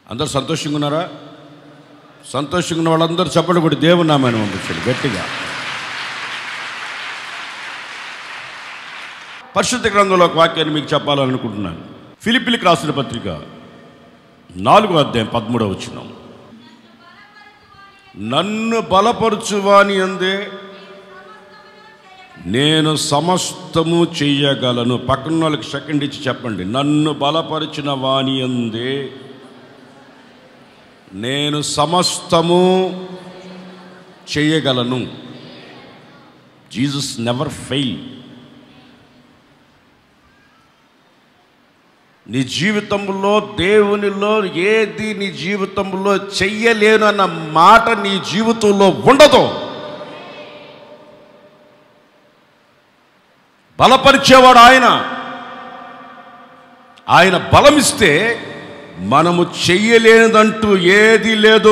అందరు సంతోషంగా ఉన్నారా సంతోషంగా ఉన్న వాళ్ళందరూ చెప్పండి కూడా దేవుని నామాన్ని పంపించండి గట్టిగా పరిశుద్ధ గ్రంథంలో ఒక వాక్యాన్ని మీకు చెప్పాలనుకుంటున్నాను ఫిలిపిలికి రాసిన పత్రిక నాలుగో అధ్యాయం పదమూడవ వచ్చినాం నన్ను బలపరచువాని అందే నేను సమస్తము చెయ్యగలను పక్కన వాళ్ళకి సెకండ్ ఇచ్చి చెప్పండి నన్ను బలపరిచిన వాని అందే నేను సమస్తము చేయగలను జీసస్ నెవర్ ఫెయిల్ నీ జీవితంలో దేవునిలో ఏది నీ జీవితంలో చెయ్యలేను అన్న మాట నీ జీవితంలో ఉండదు బలపరిచేవాడు ఆయన ఆయన బలమిస్తే మనము చెయ్యలేనిదంటూ ఏది లేదు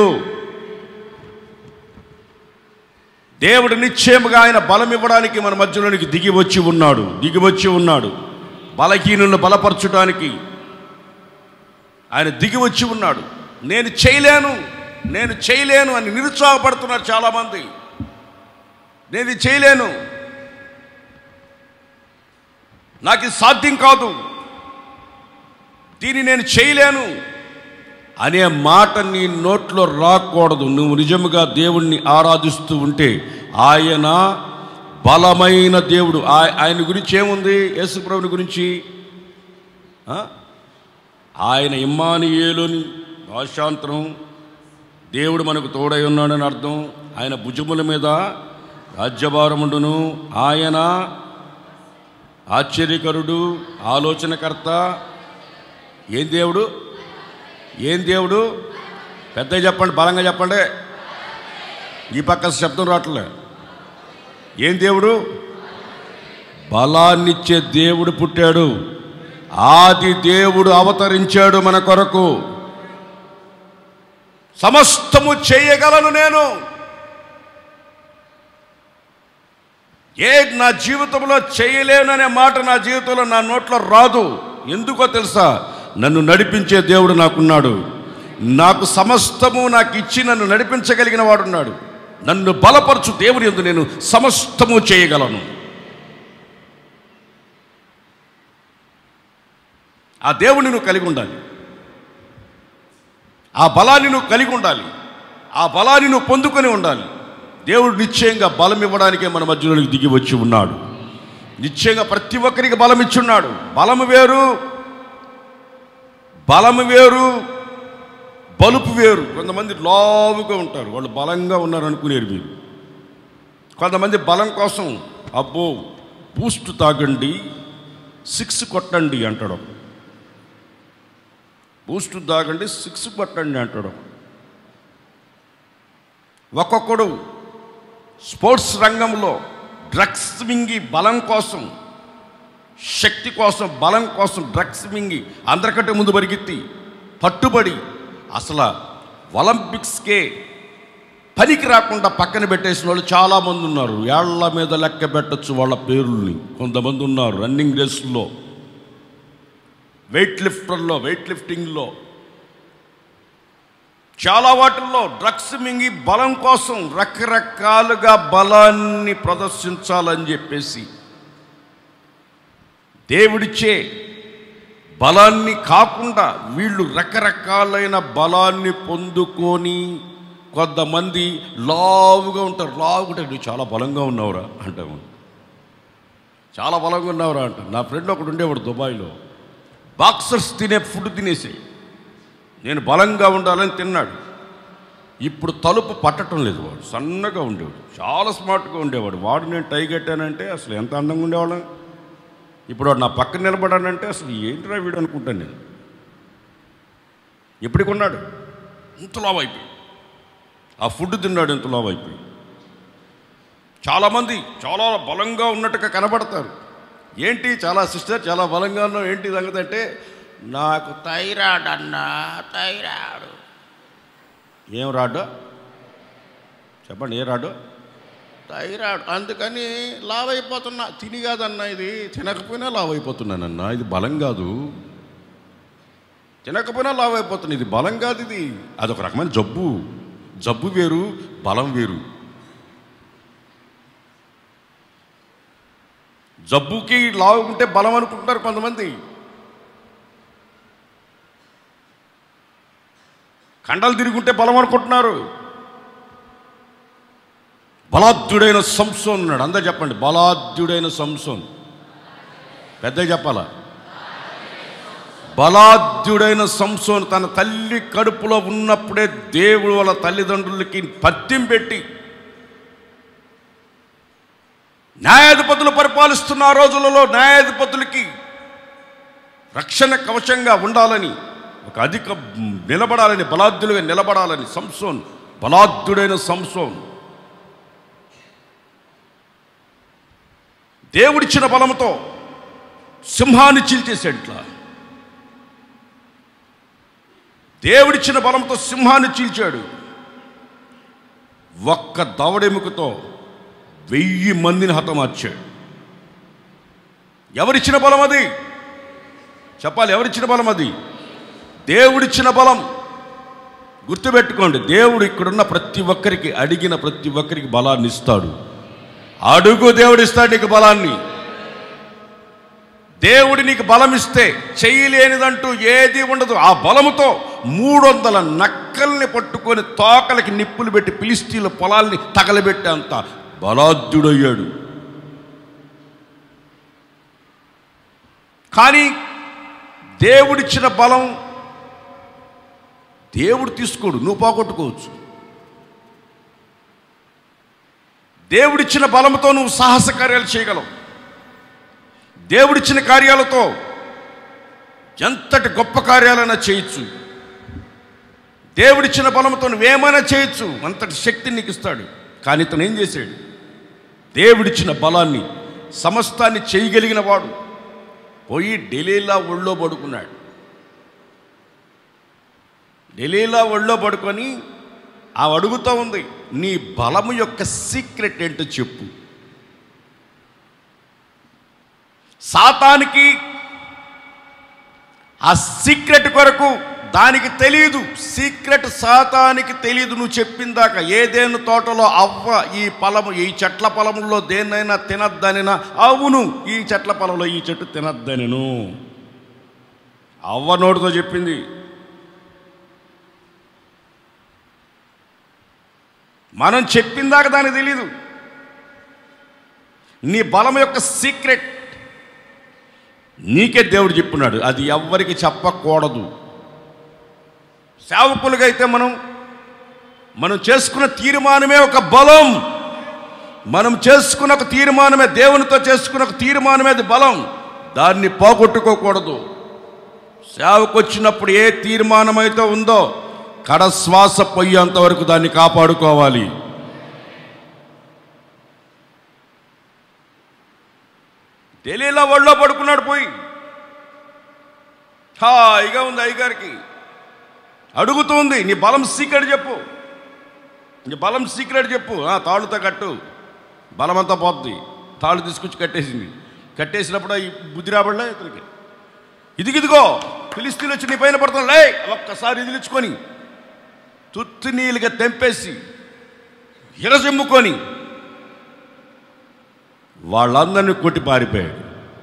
దేవుడు నిశ్చయముగా ఆయన బలం ఇవ్వడానికి మన మధ్యలోనికి దిగి వచ్చి ఉన్నాడు దిగి వచ్చి ఉన్నాడు బలహీనులను బలపరచడానికి ఆయన దిగి వచ్చి ఉన్నాడు నేను చేయలేను నేను చేయలేను అని నిరుత్సాహపడుతున్నారు చాలామంది నేను ఇది చేయలేను నాకు ఇది సాధ్యం కాదు దీన్ని నేను చేయలేను అనే మాట నీ నోట్లో రాకూడదు నువ్వు నిజముగా దేవుణ్ణి ఆరాధిస్తూ ఉంటే ఆయన బలమైన దేవుడు ఆయ- ఆయన గురించి ఏముంది యేసుప్రభుని గురించి ఆ? ఆయన ఇమ్మానియేలుని భాషాంతరం దేవుడు మనకు తోడై ఉన్నాడని అర్థం ఆయన భుజముల మీద రాజ్యభారముండును ఆయన ఆశ్చర్యకరుడు ఆలోచనకర్త ఏం దేవుడు ఏం దేవుడు పెద్దగా చెప్పండి బలంగా చెప్పండి ఈ పక్క శబ్దం రావట్లే ఏం దేవుడు బలాన్నిచ్చే దేవుడు పుట్టాడు ఆది దేవుడు అవతరించాడు మన కొరకు సమస్తము చేయగలను నేను ఏ నా జీవితంలో చేయలేననే మాట నా జీవితంలో నా నోట్లో రాదు ఎందుకో తెలుసా నన్ను నడిపించే దేవుడు నాకున్నాడు నాకు సమస్తము నాకు ఇచ్చి నన్ను నడిపించగలిగిన వాడున్నాడు నన్ను బలపరచు దేవుని ఎందు నేను సమస్తము చేయగలను ఆ దేవుని నువ్వు కలిగి ఉండాలి ఆ బలాన్ని నువ్వు కలిగి ఉండాలి ఆ బలాన్ని నువ్వు పొందుకొని ఉండాలి దేవుడు నిశ్చయంగా బలం ఇవ్వడానికే మన మధ్యలోనికి దిగి వచ్చి ఉన్నాడు నిశ్చయంగా ప్రతి ఒక్కరికి బలం ఇచ్చున్నాడు బలము వేరు బలము వేరు బలుపు వేరు కొంతమంది లావుగా ఉంటారు వాళ్ళు బలంగా ఉన్నారు అనుకునేరు మీరు కొంతమంది బలం కోసం అబ్బో బూస్ట్ తాగండి సిక్స్ కొట్టండి అంటాడు బూస్ట్ తాగండి సిక్స్ కొట్టండి అంటాడు ఒక్కొక్కడు స్పోర్ట్స్ రంగంలో డ్రగ్స్ మింగి బలం కోసం శక్తి కోసం బలం కోసం డ్రగ్స్ మింగి అందరికంటే ముందు పరిగెత్తి పట్టుబడి అసలు ఒలింపిక్స్కే పనికి రాకుండా పక్కన పెట్టేసిన వాళ్ళు చాలామంది ఉన్నారు ఏళ్ల మీద లెక్క పెట్టచ్చు వాళ్ళ పేర్లని కొంతమంది ఉన్నారు రన్నింగ్ రేస్లో వెయిట్ లిఫ్టర్లో వెయిట్ లిఫ్టింగ్లో చాలా వాటిల్లో డ్రగ్స్ మింగి బలం కోసం రకరకాలుగా బలాన్ని ప్రదర్శించాలని చెప్పేసి దేవుడిచ్చే బలాన్ని కాకుండా వీళ్ళు రకరకాలైన బలాన్ని పొందుకొని కొంతమంది లావుగా ఉంటారు లావుగా ఉంటారు నువ్వు చాలా బలంగా ఉన్నావురా అంటాము చాలా బలంగా ఉన్నావురా అంట నా ఫ్రెండ్ ఒకడు ఉండేవాడు దుబాయ్లో బాక్సర్స్ తినే ఫుడ్ తినేసి నేను బలంగా ఉండాలని తిన్నాడు ఇప్పుడు తలుపు పట్టడం లేదు వాడు సన్నగా ఉండేవాడు చాలా స్మార్ట్గా ఉండేవాడు వాడు నేను టై కట్టానంటే అసలు ఎంత అందంగా ఉండేవాళ్ళం ఇప్పుడు వాడు నా పక్కన నిలబడానంటే అసలు ఏంటిరా వీడు అనుకుంటాను నేను ఎప్పటికి ఉన్నాడు ఇంత లావు అయిపోయి ఆ ఫుడ్ తిన్నాడు ఇంత లావు అయిపోయి చాలామంది చాలా బలంగా ఉన్నట్టుగా కనబడతారు ఏంటి చాలా సిస్టర్ చాలా బలంగా ఉన్నావు ఏంటి సంగతి అంటే నాకు థైరాయిడ్ అన్నా థైరాయిడ్ ఏం రాడు చెప్పండి ఏ రాడు థైరాయిడ్ అందుకని లావ్ అయిపోతున్నా తిని కాదన్నా ఇది తినకపోయినా లావ్ అయిపోతున్నానన్నా ఇది బలం కాదు తినకపోయినా లావు అయిపోతుంది ఇది బలం కాదు ఇది అదొక రకమైన జబ్బు జబ్బు వేరు బలం వేరు జబ్బుకి లావు ఉంటే బలం అనుకుంటున్నారు కొంతమంది కండలు తిరుగుంటే బలం అనుకుంటున్నారు బలాద్యుడైన సంసోన్ ఉన్నాడు అందరు చెప్పండి బలాద్యుడైన సంసోన్ పెద్ద చెప్పాలా బలాద్యుడైన సంసోన్ తన తల్లి కడుపులో ఉన్నప్పుడే దేవుడు వాళ్ళ తల్లిదండ్రులకి పత్యం పెట్టి న్యాయాధిపతులు పరిపాలిస్తున్న ఆ రోజులలో న్యాయాధిపతులకి రక్షణ కవచంగా ఉండాలని ఒక అధిక నిలబడాలని బలాద్యులుగా నిలబడాలని సంసోన్ బలాద్యుడైన సంసోన్ దేవుడిచ్చిన బలముతో సింహాన్ని చీల్చేసాడు ఇట్లా దేవుడిచ్చిన బలంతో సింహాన్ని చీల్చాడు ఒక్క దవడెముకతో వెయ్యి మందిని హతమార్చాడు ఎవరిచ్చిన బలం అది చెప్పాలి ఎవరిచ్చిన బలం అది దేవుడిచ్చిన బలం గుర్తుపెట్టుకోండి దేవుడు ఇక్కడున్న ప్రతి ఒక్కరికి అడిగిన ప్రతి ఒక్కరికి బలాన్ని ఇస్తాడు అడుగు దేవుడు ఇస్తాడు నీకు బలాన్ని దేవుడు నీకు బలం ఇస్తే చేయలేనిదంటూ ఏది ఉండదు ఆ బలముతో మూడు వందల నక్కల్ని పట్టుకొని తోకలకి నిప్పులు పెట్టి పిలిస్తీల పొలాల్ని తగలబెట్టేంత బలాద్యుడయ్యాడు కానీ దేవుడిచ్చిన బలం దేవుడు తీసుకోడు నువ్వు పోగొట్టుకోవచ్చు దేవుడిచ్చిన బలంతో నువ్వు సాహస కార్యాలు చేయగలవు దేవుడిచ్చిన కార్యాలతో ఎంతటి గొప్ప కార్యాలైనా చేయొచ్చు దేవుడిచ్చిన బలంతో నువ్వేమైనా చేయొచ్చు అంతటి శక్తిని నీకు ఇస్తాడు కానీ ఇతను ఏం చేశాడు దేవుడిచ్చిన బలాన్ని సమస్తాన్ని చేయగలిగిన వాడు పోయి ఢిల్లీలా ఒళ్ళో పడుకున్నాడు ఢిల్లీలా ఒళ్ళో పడుకొని ఆ అడుగుతూ ఉంది నీ బలము యొక్క సీక్రెట్ ఏంటో చెప్పు సాతానికి ఆ సీక్రెట్ కొరకు దానికి తెలియదు సీక్రెట్ సాతానికి తెలియదు నువ్వు చెప్పిందాక ఏదేను తోటలో అవ్వ ఈ పొలము ఈ చెట్ల పొలంలో దేన్నైనా తినద్దనినా అవును ఈ చెట్ల పొలంలో ఈ చెట్టు తినద్దనెను అవ్వ నోటితో చెప్పింది మనం చెప్పిందాక దానికి తెలీదు నీ బలం యొక్క సీక్రెట్ నీకే దేవుడు చెప్పున్నాడు అది ఎవ్వరికి చెప్పకూడదు సేవకులుగా అయితే మనం మనం చేసుకున్న తీర్మానమే ఒక బలం మనం చేసుకున్న ఒక తీర్మానమే దేవునితో చేసుకున్న ఒక తీర్మానమే అది బలం దాన్ని పోగొట్టుకోకూడదు సేవకు వచ్చినప్పుడు ఏ తీర్మానం అయితే ఉందో కడశ్వాస పొయ్యేంత వరకు దాన్ని కాపాడుకోవాలి ఢిల్లీలో ఒళ్ళో పడుకున్నాడు పోయి హాయిగా ఉంది అయ్యగారికి అడుగుతుంది నీ బలం సీక్రెట్ చెప్పు నీ బలం సీక్రెట్ చెప్పు ఆ, తాళ్ళుతో కట్టు బలమంతా పోద్ది తాళ్ళు తీసుకొచ్చి కట్టేసింది కట్టేసినప్పుడు ఈ బుద్ధి రాబడలే ఇతనికి ఇదిగిదిగో ఫిలిస్తీన్లు వచ్చి నీ పైన పడుతున్నా లే ఒక్కసారి ఇదిలించుకొని తుత్తి నీళ్ళుగా తెంపేసి ఇరజెమ్ముకొని వాళ్ళందరినీ కొట్టి పారిపోయాడు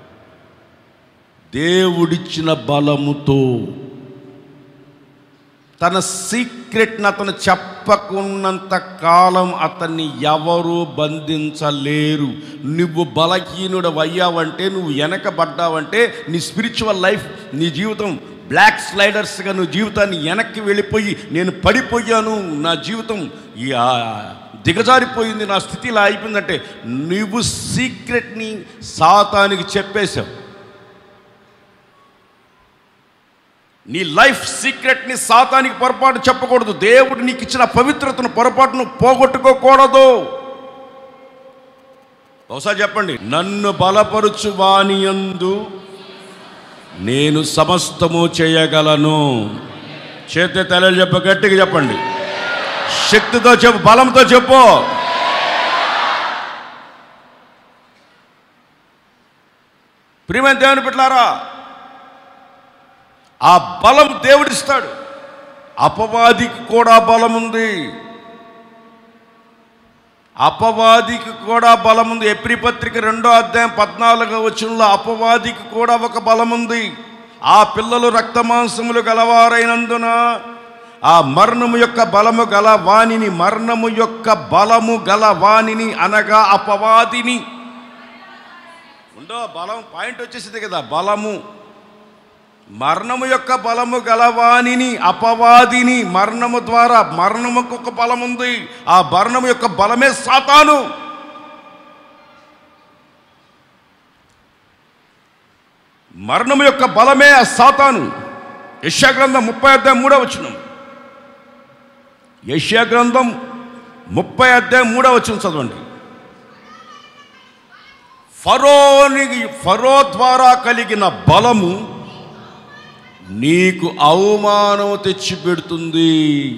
దేవుడిచ్చిన బలముతో తన సీక్రెట్ని అతను చెప్పకున్నంత కాలం అతన్ని ఎవరు బంధించలేరు నువ్వు బలహీనుడు అయ్యావంటే నువ్వు వెనకబడ్డావంటే నీ స్పిరిచువల్ లైఫ్ నీ జీవితం బ్లాక్ స్లైడర్స్గా నువ్వు జీవితాన్ని వెనక్కి వెళ్ళిపోయి నేను పడిపోయాను నా జీవితం ఈ ఆ, దిగజారిపోయింది నా స్థితి ఇలా అయిపోయిందంటే నువ్వు సీక్రెట్ని సాతానికి చెప్పేశావు నీ లైఫ్ సీక్రెట్ని సాతానికి పొరపాటు చెప్పకూడదు దేవుడు నీకు ఇచ్చిన పవిత్రతను పొరపాటును పోగొట్టుకోకూడదు బహుశా చెప్పండి నన్ను బలపరుచు వానియందు నేను సమస్తము చేయగలను చేతి తలలు చెప్ప గట్టిగా చెప్పండి శక్తితో చెప్పు బలంతో చెప్పు ప్రియమైన దేవుని పెట్టారా ఆ బలం దేవుడిస్తాడు అపవాదికి కూడా బలం ఉంది అపవాదికి కూడా బలం ఉంది ఎప్రి పత్రిక రెండో అధ్యాయం పద్నాలుగో వచనంలో అపవాదికి కూడా ఒక బలం ఉంది ఆ పిల్లలు రక్తమాంసములు గలవారైనందున ఆ మరణము యొక్క బలము గల వాణిని మరణము యొక్క బలము గల వాణిని అనగా అపవాదిని ఉండో బలం పాయింట్ వచ్చేసింది కదా బలము మరణము యొక్క బలము గలవానిని అపవాదిని మరణము ద్వారా మరణముకు ఒక బలం ఉంది ఆ మరణము యొక్క బలమే సాతాను మరణము యొక్క బలమే ఆ సాతాను యశ్యా గ్రంథం ముప్పై అధ్యాయం మూడవ వచనం యశ్యా గ్రంథం ముప్పై అధ్యాయం మూడవ వచనం చదవండి ఫరోని ఫరో ద్వారా కలిగిన బలము నీకు అవమానం తెచ్చిపెడుతుంది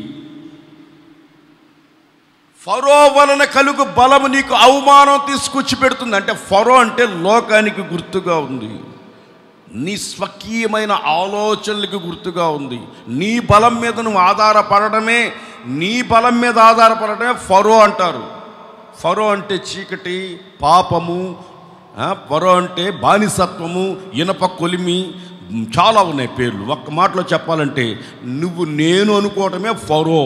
ఫరో వలన కలుగు బలము నీకు అవమానం తీసుకొచ్చి పెడుతుంది అంటే ఫరో అంటే లోకానికి గుర్తుగా ఉంది నీ స్వకీయమైన ఆలోచనలకు గుర్తుగా ఉంది నీ బలం మీద నువ్వు ఆధారపడడమే నీ బలం మీద ఆధారపడడమే ఫరో అంటారు ఫరో అంటే చీకటి పాపము ఆ, ఫరో అంటే బానిసత్వము ఇనప కొలిమి మ్, చాలా ఉన్నాయి పేర్లు ఒక్క మాటలో చెప్పాలంటే నువ్వు నేను అనుకోవటమే ఫరో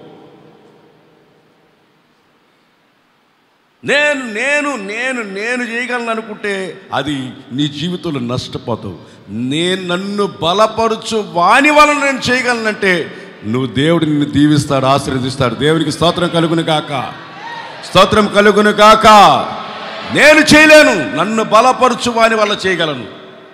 నేను నేను నేను నేను చేయగలను అనుకుంటే అది నీ జీవితంలో నష్టపోతావు నేను నన్ను బలపరుచు వాని వలన నేను చేయగలనంటే నువ్వు దేవుడు నిన్ను దీవిస్తాడు ఆశీర్వదిస్తాడు దేవునికి స్తోత్రం కలుగును కాక స్తోత్రం కలుగును కాక నేను చేయలేను నన్ను బలపరుచు వాని వల్ల చేయగలను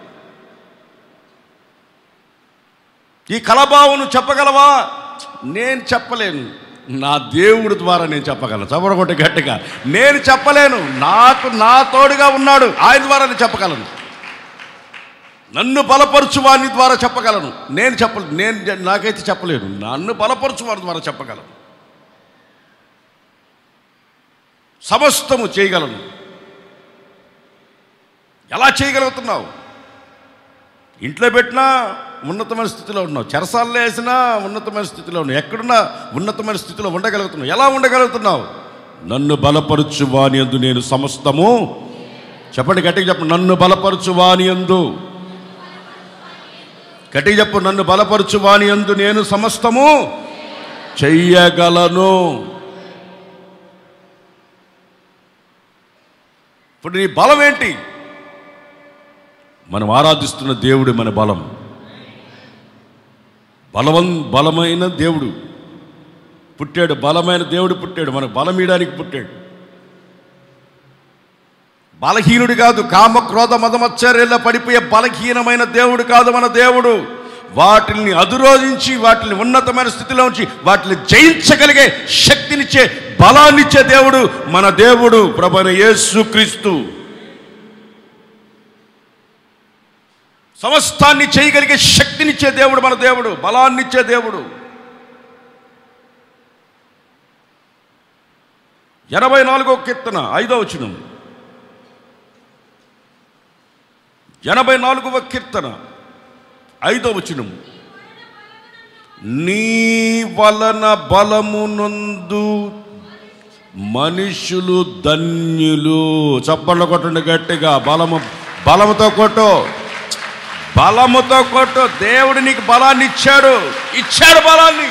ఈ కలభావను చెప్పగలవా నేను చెప్పలేను నా దేవుడి ద్వారా నేను చెప్పగలను చవరగొట్ట గట్టిగా నేను చెప్పలేను నాకు నా తోడుగా ఉన్నాడు ఆయన ద్వారా నేను చెప్పగలను నన్ను బలపరచు వాని ద్వారా చెప్పగలను నేను చెప్ప నేను జ- నాకైతే చెప్పలేను నన్ను బలపరచు వారి ద్వారా చెప్పగలను సమస్తము చేయగలను ఎలా చేయగలుగుతున్నావు ఇంట్లో పెట్టినా ఉన్నతమైన స్థితిలో ఉన్నావు చెరసాల్లో వేసినా ఉన్నతమైన స్థితిలో ఉన్నావు ఎక్కడున్నా ఉన్నతమైన స్థితిలో ఉండగలుగుతున్నావు ఎలా ఉండగలుగుతున్నావు నన్ను బలపరచు వాని యందు నేను సమస్తము చెప్పండి గట్టిగా చెప్పండి నన్ను బలపరచు వాని యందు గట్టిగా చెప్పు నన్ను బలపరచు వాని యందు నేను సమస్తము చెయ్యగలను ఇప్పుడు నీ బలం ఏంటి మనం ఆరాధిస్తున్న దేవుడు మన బలం బలవం బలమైన దేవుడు పుట్టాడు బలమైన దేవుడు పుట్టాడు మనకు బలం ఇయడానికి పుట్టాడు బలహీనుడు కాదు కామ క్రోధ మదమచ్చర్యల్లో పడిపోయే బలహీనమైన దేవుడు కాదు మన దేవుడు వాటిని అధిరోధించి వాటిని ఉన్నతమైన స్థితిలో ఉంచి వాటిని జయించగలిగే శక్తినిచ్చే బలాన్నిచ్చే దేవుడు మన దేవుడు ప్రభన యేసు క్రీస్తు సమస్తాన్ని చేయగలిగే శక్తినిచ్చే దేవుడు మన దేవుడు బలాన్నిచ్చే దేవుడు ఎనభై నాలుగో కీర్తన ఐదో వచనం ఎనభై నాలుగవ కీర్తన ఐదో వచనం నీ వలన బలము నందు మనుషులు ధన్యులు చప్పట్లు కొట్టండి గట్టిగా బలము బలముతో కొట్టు బలముతో కొట్టు దేవుడు నీకు బలాన్ని ఇచ్చాడు ఇచ్చాడు బలాన్ని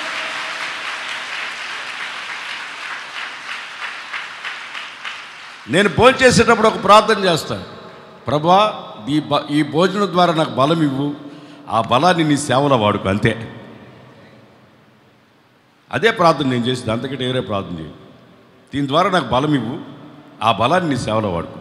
నేను భోజనం చేసేటప్పుడు ఒక ప్రార్థన చేస్తాను ప్రభా ఈ బ ఈ భోజనం ద్వారా నాకు బలం ఇవ్వు ఆ బలాన్ని నీ సేవలో వాడుకో అంతే అదే ప్రార్థన నేను చేసేది అంతకంటే వేరే ప్రార్థన చేయను దీని ద్వారా నాకు బలం ఇవ్వు ఆ బలాన్ని నీ సేవలో వాడుకో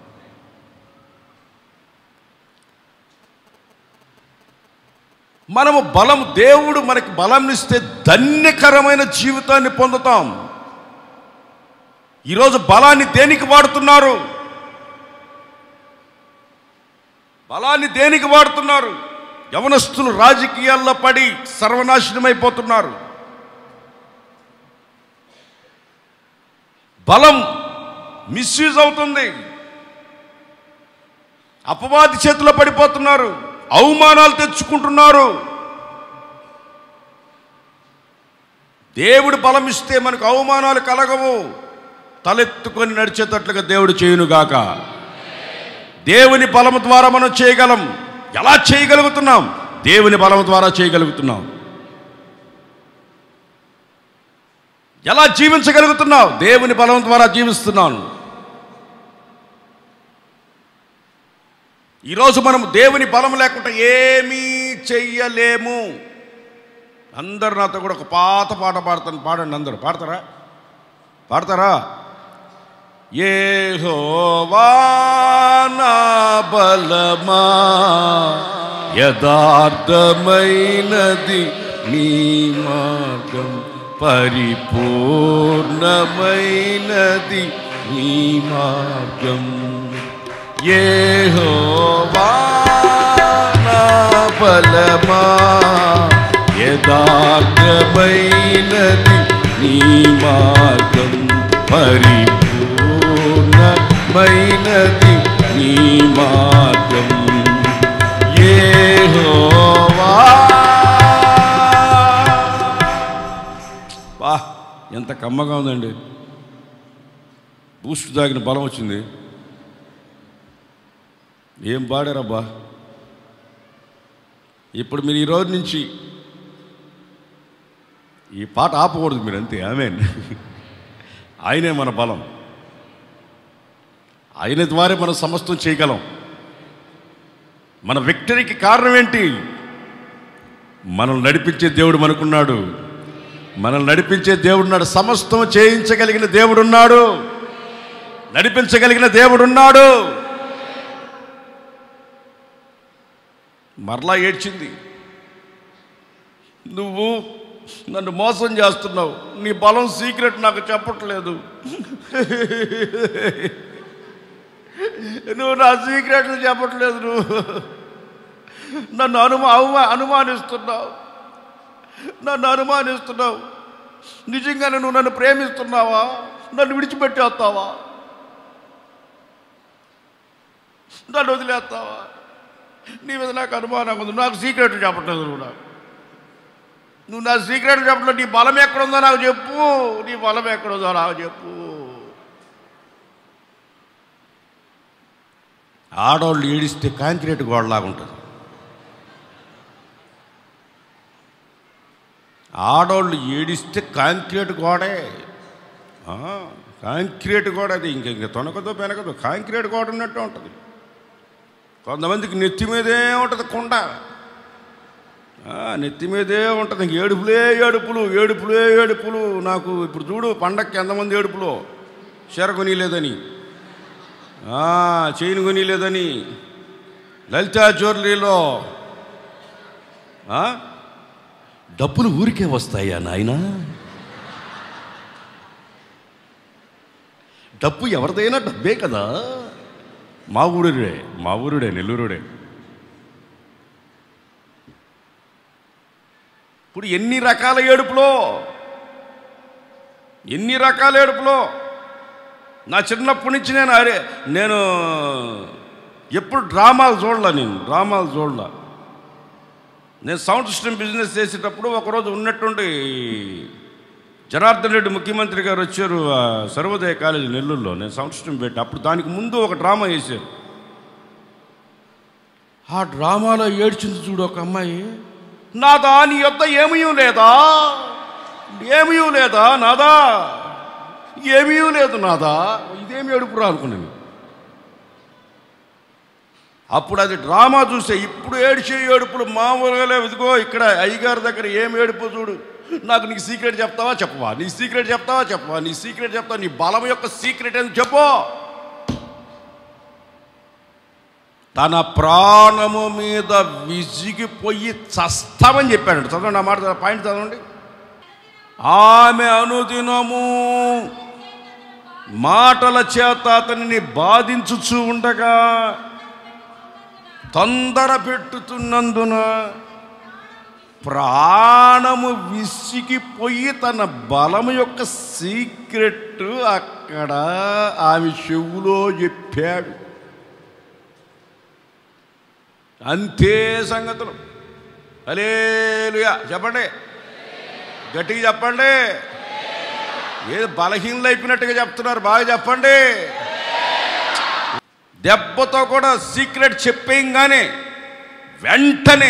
మనము బలం దేవుడు మనకి బలం ఇస్తే ధన్యకరమైన జీవితాన్ని పొందుతాం ఈరోజు బలాన్ని దేనికి వాడుతున్నారు బలాన్ని దేనికి వాడుతున్నారు యవనస్తులు రాజకీయాల్లో పడి సర్వనాశనమైపోతున్నారు బలం మిస్యూజ్ అవుతుంది అపవాది చేతిలో పడిపోతున్నారు అవమానాలు తెచ్చుకుంటున్నారు దేవుడు బలం ఇస్తే మనకు అవమానాలు కలగవు తలెత్తుకొని నడిచేటట్లుగా దేవుడు చేయునుగాక దేవుని బలము ద్వారా మనం చేయగలం ఎలా చేయగలుగుతున్నాం దేవుని బలము ద్వారా చేయగలుగుతున్నాం ఎలా జీవించగలుగుతున్నావు దేవుని బలం ద్వారా జీవిస్తున్నాను ఈరోజు మనం దేవుని బలం లేకుండా ఏమీ చెయ్యలేము అందరు నాతో కూడా ఒక పాత పాట పాడతాను పాడండి అందరూ పాడతారా పాడతారా ఏ నా బలమా యథార్థమైనది నీ మార్గం పరిపూర్ణమైనది నీ మార్గం ఏ నా బలమా యథార్థమైనది నీ మార్గం పరిపూర్ణమైనది నీ మార్గం యెహోవా బా ఎంత కమ్మగా ఉందండి బూస్ట్ తాగిన బలం వచ్చింది ఏం పాడారబ్బా ఇప్పుడు మీరు ఈ రోజు నుంచి ఈ పాట ఆపకూడదు మీరు అంతే ఆమెన్ ఆయనే మన బలం ఆయన ద్వారా మనం సమస్తం చేయగలం మన విక్టరీకి కారణం ఏంటి మనల్ని నడిపించే దేవుడు మనకున్నాడు మనల్ని నడిపించే దేవుడున్నాడు సమస్తం చేయించగలిగిన దేవుడున్నాడు నడిపించగలిగిన దేవుడున్నాడు మరలా ఏడ్చింది నువ్వు నన్ను మోసం చేస్తున్నావు నీ బలం సీక్రెట్ నాకు చెప్పట్లేదు నువ్వు నా సీక్రెట్లు చెప్పట్లేదు నువ్వు నన్ను అనుమా అవమా అనుమానిస్తున్నావు నన్ను అనుమానిస్తున్నావు నిజంగానే నువ్వు నన్ను ప్రేమిస్తున్నావా నన్ను విడిచిపెట్టేస్తావా నన్ను వదిలేస్తావా నీ మీద నాకు అనుమానం ఉంది నాకు సీక్రెట్లు చెప్పట్లేదు నువ్వు నాకు నువ్వు నా సీక్రెట్లు చెప్పట్లేదు నీ బలం ఎక్కడుందో నాకు చెప్పు నీ బలం ఎక్కడుందో నాకు చెప్పు ఆడవాళ్ళు ఏడిస్తే కాంక్రీట్ గోడలాగా ఉంటుంది ఆడవాళ్ళు ఏడిస్తే కాంక్రీట్ గోడే ఆ, కాంక్రీట్ గోడ అది ఇంక ఇంక తొనకదో పెనకదో కాంక్రీట్ గోడ ఉన్నట్టు ఉంటుంది కొంతమందికి నెత్తి మీదే ఉంటుంది కొండ ఆ, నెత్తి మీదే ఉంటుంది ఇంక ఏడుపులే ఏడుపులు ఏడుపులే ఏడుపులు నాకు ఇప్పుడు చూడు పండక్కి ఎంతమంది ఏడుపులు చీర కొనిలేదని ఆ, చైన్ కొనిలేదని లలితా జ్యువెలరీలో ఆ? డబ్బులు ఊరికే వస్తాయా నాయన డబ్బు ఎవరిదైనా డబ్బే కదా మా ఊరుడే మా ఊరుడే నెల్లూరుడే ఇప్పుడు ఎన్ని రకాల ఏడుపులో ఎన్ని రకాల ఏడుపులో నా చిన్నప్పటి నుంచి నేను అరే నేను ఎప్పుడు డ్రామాలు చూడలే నేను డ్రామాలు చూడలే నేను సౌండ్ సిస్టమ్ బిజినెస్ చేసేటప్పుడు ఒకరోజు ఉన్నట్టుండి జనార్దన్ రెడ్డి ముఖ్యమంత్రి గారు వచ్చారు ఆ, సర్వోదయ కాలేజీ నెల్లూరులో నేను సౌండ్ సిస్టమ్ పెట్టి అప్పుడు దానికి ముందు ఒక డ్రామా వేశారు ఆ డ్రామాలో ఏడ్చింది చూడు ఒక అమ్మాయి నాదా నీ యొద్ద ఏమీ లేదా ఏమీ లేదా నాదా ఏమీ లేదు నాదా ఇదేమి ఏడుపురా అనుకున్నాను అప్పుడు అది డ్రామా చూసే ఇప్పుడు ఏడిచే ఏడుపులు మామూలుగా లేవు ఇదిగో ఇక్కడ అయ్యగారి దగ్గర ఏం ఏడుపు చూడు నాకు నీకు సీక్రెట్ చెప్తావా చెప్పవా నీ సీక్రెట్ చెప్తావా చెప్పవా నీ సీక్రెట్ చెప్తావా నీ బలం యొక్క సీక్రెట్ అని చెప్పు తన ప్రాణము మీద విసిగిపోయి చస్తామని చెప్పాడు చదవండి ఆ మాట పాయింట్ చదవండి ఆమె అనుదినము మాటల చేత అతనిని బాధించుచూ ఉండగా తొందర పెట్టుతున్నందున ప్రాణము విసిగిపోయి తన బలము యొక్క సీక్రెట్ అక్కడ ఆమె చెవులో చెప్పాడు అంతే సంగతులు అలేలుయా చెప్పండి గట్టిగా చెప్పండి ఏది బలహీనలు అయిపోయినట్టుగా చెప్తున్నారు బాగా చెప్పండి దెబ్బతో కూడా సీక్రెట్ చెప్పేయంగానే వెంటనే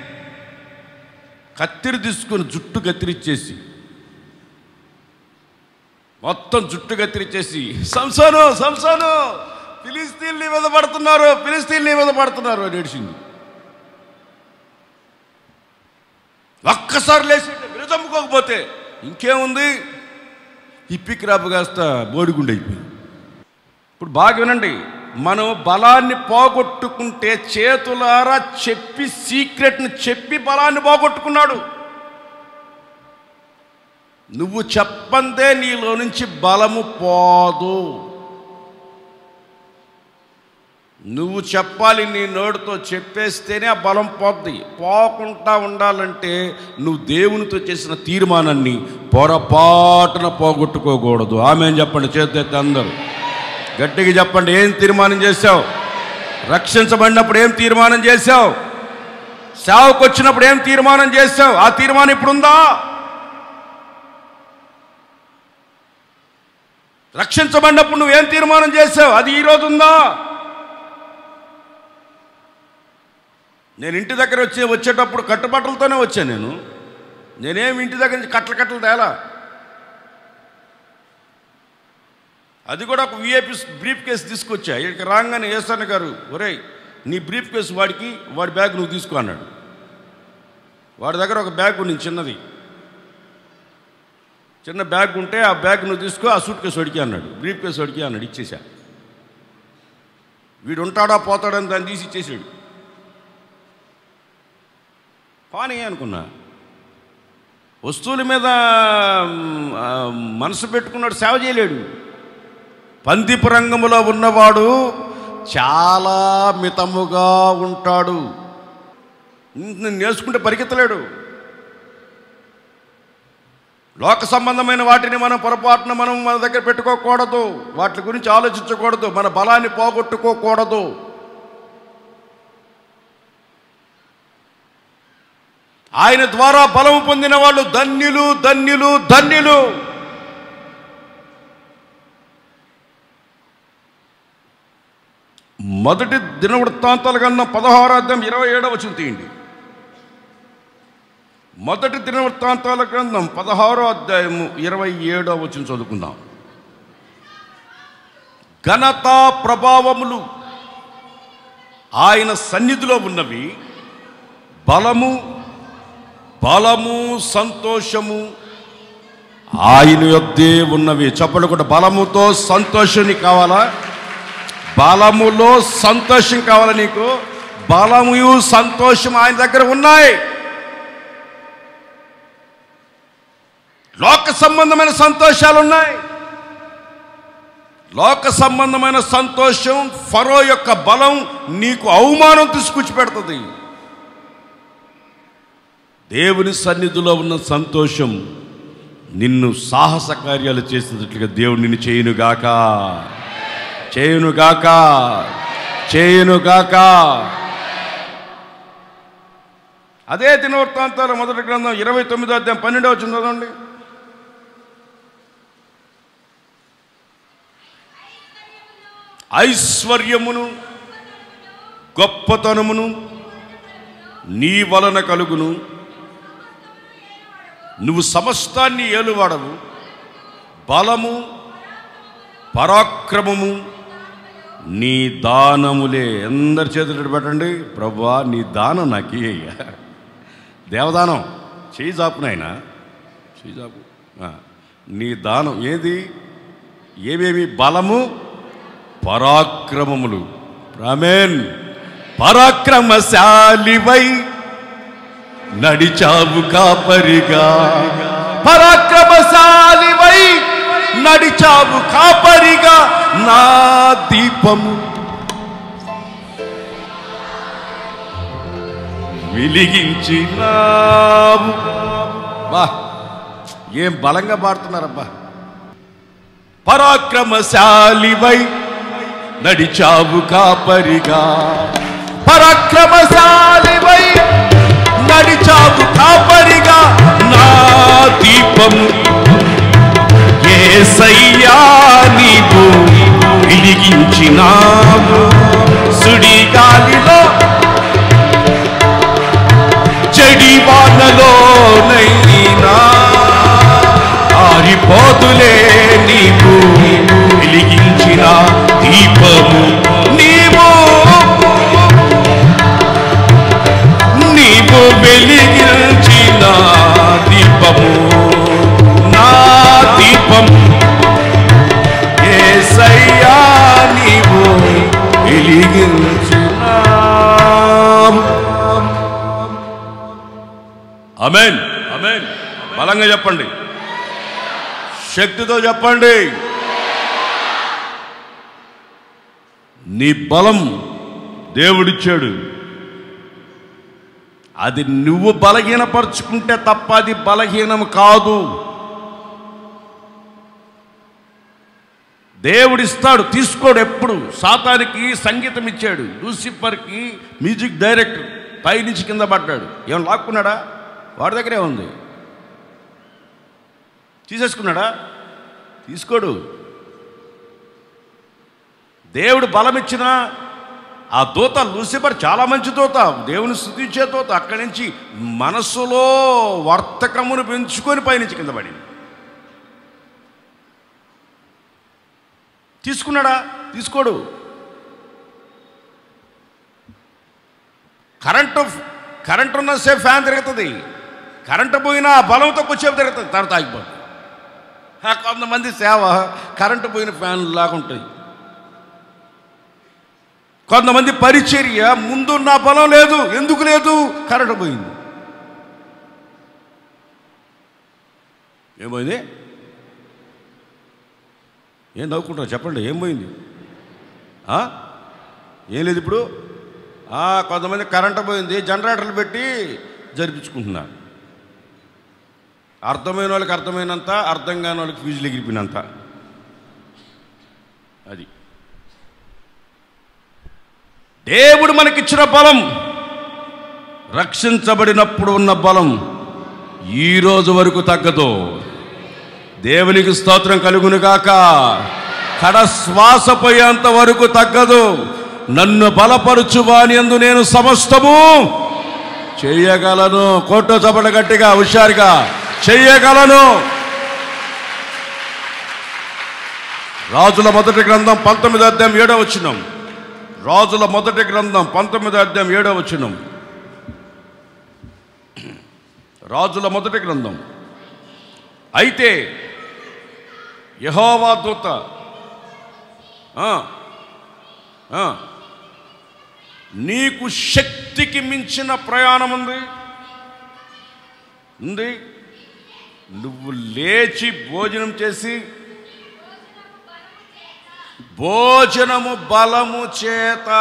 కత్తిరి తీసుకుని జుట్టు కత్తిరిచ్చేసి మొత్తం జుట్టు కత్తిరిచ్చేసి సంసాను సంసాను ఫిలిస్తీన్ నీ మీద పడుతున్నారు ఫిలిస్తీన్ నీ మీద పడుతున్నారు అని ఏడిచింది ఒక్కసారి లేచి విరదమ్ముకోకపోతే ఇంకేముంది హిప్పిక్రాపు కాస్త బోడిగుండు అయిపోయింది ఇప్పుడు బాగా వినండి మనం బలాన్ని పోగొట్టుకుంటే చేతులారా చెప్పి సీక్రెట్ని చెప్పి బలాన్ని పోగొట్టుకున్నాడు నువ్వు చెప్పందే నీలో నుంచి బలము పోదు నువ్వు చెప్పాలి నీ నోటితో చెప్పేస్తేనే ఆ బలం పోద్ది పోకుండా ఉండాలంటే నువ్వు దేవునితో చేసిన తీర్మానాన్ని పొరపాటున పోగొట్టుకోకూడదు ఆమె చెప్పండి చేతి అందరూ గట్టిగా చెప్పండి ఏం తీర్మానం చేశావు రక్షించబడినప్పుడు ఏం తీర్మానం చేశావు సేవకు వచ్చినప్పుడు ఏం తీర్మానం చేశావు ఆ తీర్మానం ఇప్పుడు ఉందా రక్షించబడినప్పుడు నువ్వేం తీర్మానం చేశావు అది ఈరోజు ఉందా నేను ఇంటి దగ్గర వచ్చి వచ్చేటప్పుడు కట్టుబట్టలతోనే వచ్చాను నేను నేనేం ఇంటి దగ్గర నుంచి కట్టలు కట్టలు తేలా అది కూడా ఒక విఐపి బ్రీఫ్ కేసు తీసుకొచ్చా ఇక్కడికి రాగానే ఏసన్న గారు ఒరేయ్ నీ బ్రీఫ్ కేసు వాడికి వాడి బ్యాగ్ నువ్వు తీసుకో అన్నాడు వాడి దగ్గర ఒక బ్యాగ్ ఉంది చిన్నది చిన్న బ్యాగ్ ఉంటే ఆ బ్యాగ్ నువ్వు తీసుకో ఆ సూట్ కేసు వడికి అన్నాడు బ్రీఫ్ కేసు వడికి అన్నాడు ఇచ్చేసా వీడు ఉంటాడా పోతాడని దాన్ని తీసి ఇచ్చేసాడు పానీ అనుకున్నా వస్తువుల మీద మ్, ఆ, మనసు పెట్టుకున్నాడు సేవ చేయలేడు పందిపు రంగములో ఉన్నవాడు చాలా మితముగా ఉంటాడు నేను నేర్చుకుంటే పరిగెత్తలేడు లోక సంబంధమైన వాటిని మనం పొరపాటున మనం మన దగ్గర పెట్టుకోకూడదు వాటి గురించి ఆలోచించకూడదు మన బలాన్ని పోగొట్టుకోకూడదు ఆయన ద్వారా బలము పొందిన వాళ్ళు ధన్యులు ధన్యులు ధన్యులు మొదటి దినవృత్తాంతాల కన్నా పదహారు అధ్యాయం ఇరవై ఏడవ వచ్చిన తీయండి మొదటి దినవృత్తాంతాల గ్రంథం పదహారో అధ్యాయము ఇరవై ఏడవ వచ్చిన చదువుకుందాం ఘనత ప్రభావములు ఆయన సన్నిధిలో ఉన్నవి బలము బలము సంతోషము ఆయన యొద్దే ఉన్నవి చెప్పలు కూడా బలముతో సంతోషాన్ని కావాలా బలములో సంతోషం కావాలా నీకు బలము సంతోషం ఆయన దగ్గర ఉన్నాయి లోక సంబంధమైన సంతోషాలు ఉన్నాయి లోక సంబంధమైన సంతోషం ఫరో యొక్క బలం నీకు అవమానం తీసుకొచ్చి పెడుతుంది దేవుని సన్నిధిలో ఉన్న సంతోషం నిన్ను సాహస కార్యాలు చేసేటట్లుగా దేవుడు నిన్ను చేయునుగాక చేయునుగాక చేయునుగాక అదే దినవృత్తాంతాల మొదటి గ్రంథం ఇరవై తొమ్మిదో అధ్యాయం పన్నెండవ వచ్చింది చదవండి ఐశ్వర్యమును గొప్పతనమును నీ వలన కలుగును నువ్వు సమస్తాన్ని ఏలువాడవు బలము పరాక్రమము నీ దానములే అందరి చేతులు పెట్టండి ప్రభా నీ దానం నాకు ఇయ్యయ్యా దేవదానం చేయి చాపు నాయన చేయి చాపు ఆ, నీ దానం ఏది ఏమేమి బలము పరాక్రమములు రామేన్ పరాక్రమశాలివై నడిచావు కాపరిగా పరాక్రమశాలివై నడిచావు కాపరిగా నా దీపము వెలిగించినావు బా ఏం బలంగా పాడుతున్నారబ్బా పరాక్రమశాలివై నడిచావు కాపరిగా పరాక్రమశాలివై నడిచావు కాపరిగా నా దీపము ఏసయ్యా నీవు వెలిగించినావు సుడి గాలిలో చెడి వానలోనైనా ఆరిపోతులే నీవు వెలిగించిన దీపము నీవు నీవు వెలిగించిన దీపము నా దీపం ఏసయ్యా నీవు వెలిగించిన అమెన్ అమెన్ బలంగా చెప్పండి శక్తితో చెప్పండి నీ బలం దేవుడిచ్చాడు అది నువ్వు బలహీనపరుచుకుంటే తప్ప అది బలహీనం కాదు దేవుడిస్తాడు తీసుకోడు ఎప్పుడు సాతానికి సంగీతం ఇచ్చాడు లూసిఫర్కి మ్యూజిక్ డైరెక్టర్ పైనుంచి కింద పడ్డాడు ఏమైనా లాక్కున్నాడా వాడి దగ్గరే ఉంది తీసేసుకున్నాడా తీసుకోడు దేవుడు బలం ఇచ్చిన ఆ దూత లూసిఫర్ చాలా మంచి దూత దేవుని స్థుతించే దూత అక్కడి నుంచి మనస్సులో వర్తకమును పెంచుకొని పైనుంచి కింద పడింది తీసుకున్నాడా తీసుకోడు కరెంటు కరెంట్ ఉన్న సేపు ఫ్యాన్ తిరుగుతుంది కరెంటు పోయినా ఆ బలంతో కొద్దిసేపు తిరుగుతుంది తర్వాత ఆగిపోతుంది ఆ కొంతమంది సేవ కరెంటు పోయిన ఫ్యాన్ లాగా ఉంటాయి కొంతమంది పరిచర్య ముందు నా బలం లేదు ఎందుకు లేదు కరెంటు పోయింది ఏమైంది ఏం నవ్వుకుంటారు చెప్పండి ఏం పోయింది ఆ? ఏం లేదు ఇప్పుడు ఆ, కొంతమంది కరెంటు పోయింది జనరేటర్లు పెట్టి జరిపించుకుంటున్నారు అర్థమైన వాళ్ళకి అర్థమైనంత అర్థం కాని వాళ్ళకి ఫీజులు ఎగిరిపోయినంత అది దేవుడు మనకిచ్చిన బలం రక్షించబడినప్పుడు ఉన్న బలం ఈ రోజు వరకు తగ్గదు దేవునికి స్తోత్రం కలుగునుగాక కడ శ్వాస పోయేంత వరకు తగ్గదు నన్ను బలపరుచువాని అందు నేను సమస్తము చెయ్యగలను కోట చపట గట్టిగా హుషారుగా చెయ్యగలను రాజుల మొదటి గ్రంథం పంతొమ్మిది అధ్యాయం ఏడో వచ్చినాం రాజుల మొదటి గ్రంథం పంతొమ్మిది అధ్యాయం ఏడో వచ్చినాం రాజుల మొదటి గ్రంథం అయితే యహోవా దూత ఆ, ఆ, నీకు శక్తికి మించిన ప్రయాణం ఉంది ఉంది నువ్వు లేచి భోజనం చేసి భోజనము బలము చేత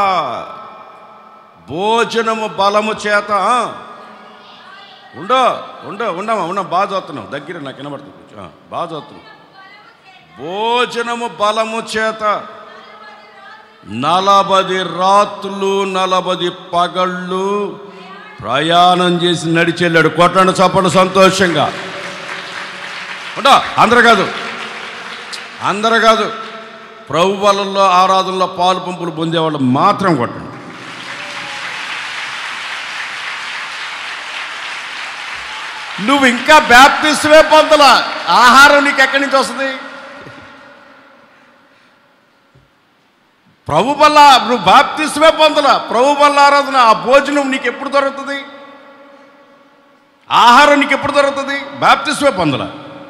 భోజనము బలము చేత ఆ, ఉండో ఉండో ఉండమా ఉన్నా బాగా చదువుతున్నాం దగ్గర నాకు వినబడుతుంది కొంచెం. ఆ, బాగా చదువుతున్నాం భోజనము బలము చేత నలబది రాత్రులు నలబది పగళ్ళు ప్రయాణం చేసి నడిచెళ్ళాడు కొట్టండి చప్పండి సంతోషంగా ఉంటా అందరు కాదు అందరు కాదు ప్రభు బలంలో ఆరాధనలో పాలు పంపులు పొందేవాళ్ళు మాత్రం కొట్టండి నువ్వు ఇంకా బ్యాప్టిస్మే పొందల ఆహారం నీకు ఎక్కడి నుంచి వస్తుంది ప్రభు వల్ల నువ్వు బాప్తిస్మే పొందల ప్రభు వల్ల ఆరాధన ఆ భోజనం నీకు ఎప్పుడు దొరుకుతుంది ఆహారం నీకు ఎప్పుడు దొరుకుతుంది బాప్తిస్మే పొందల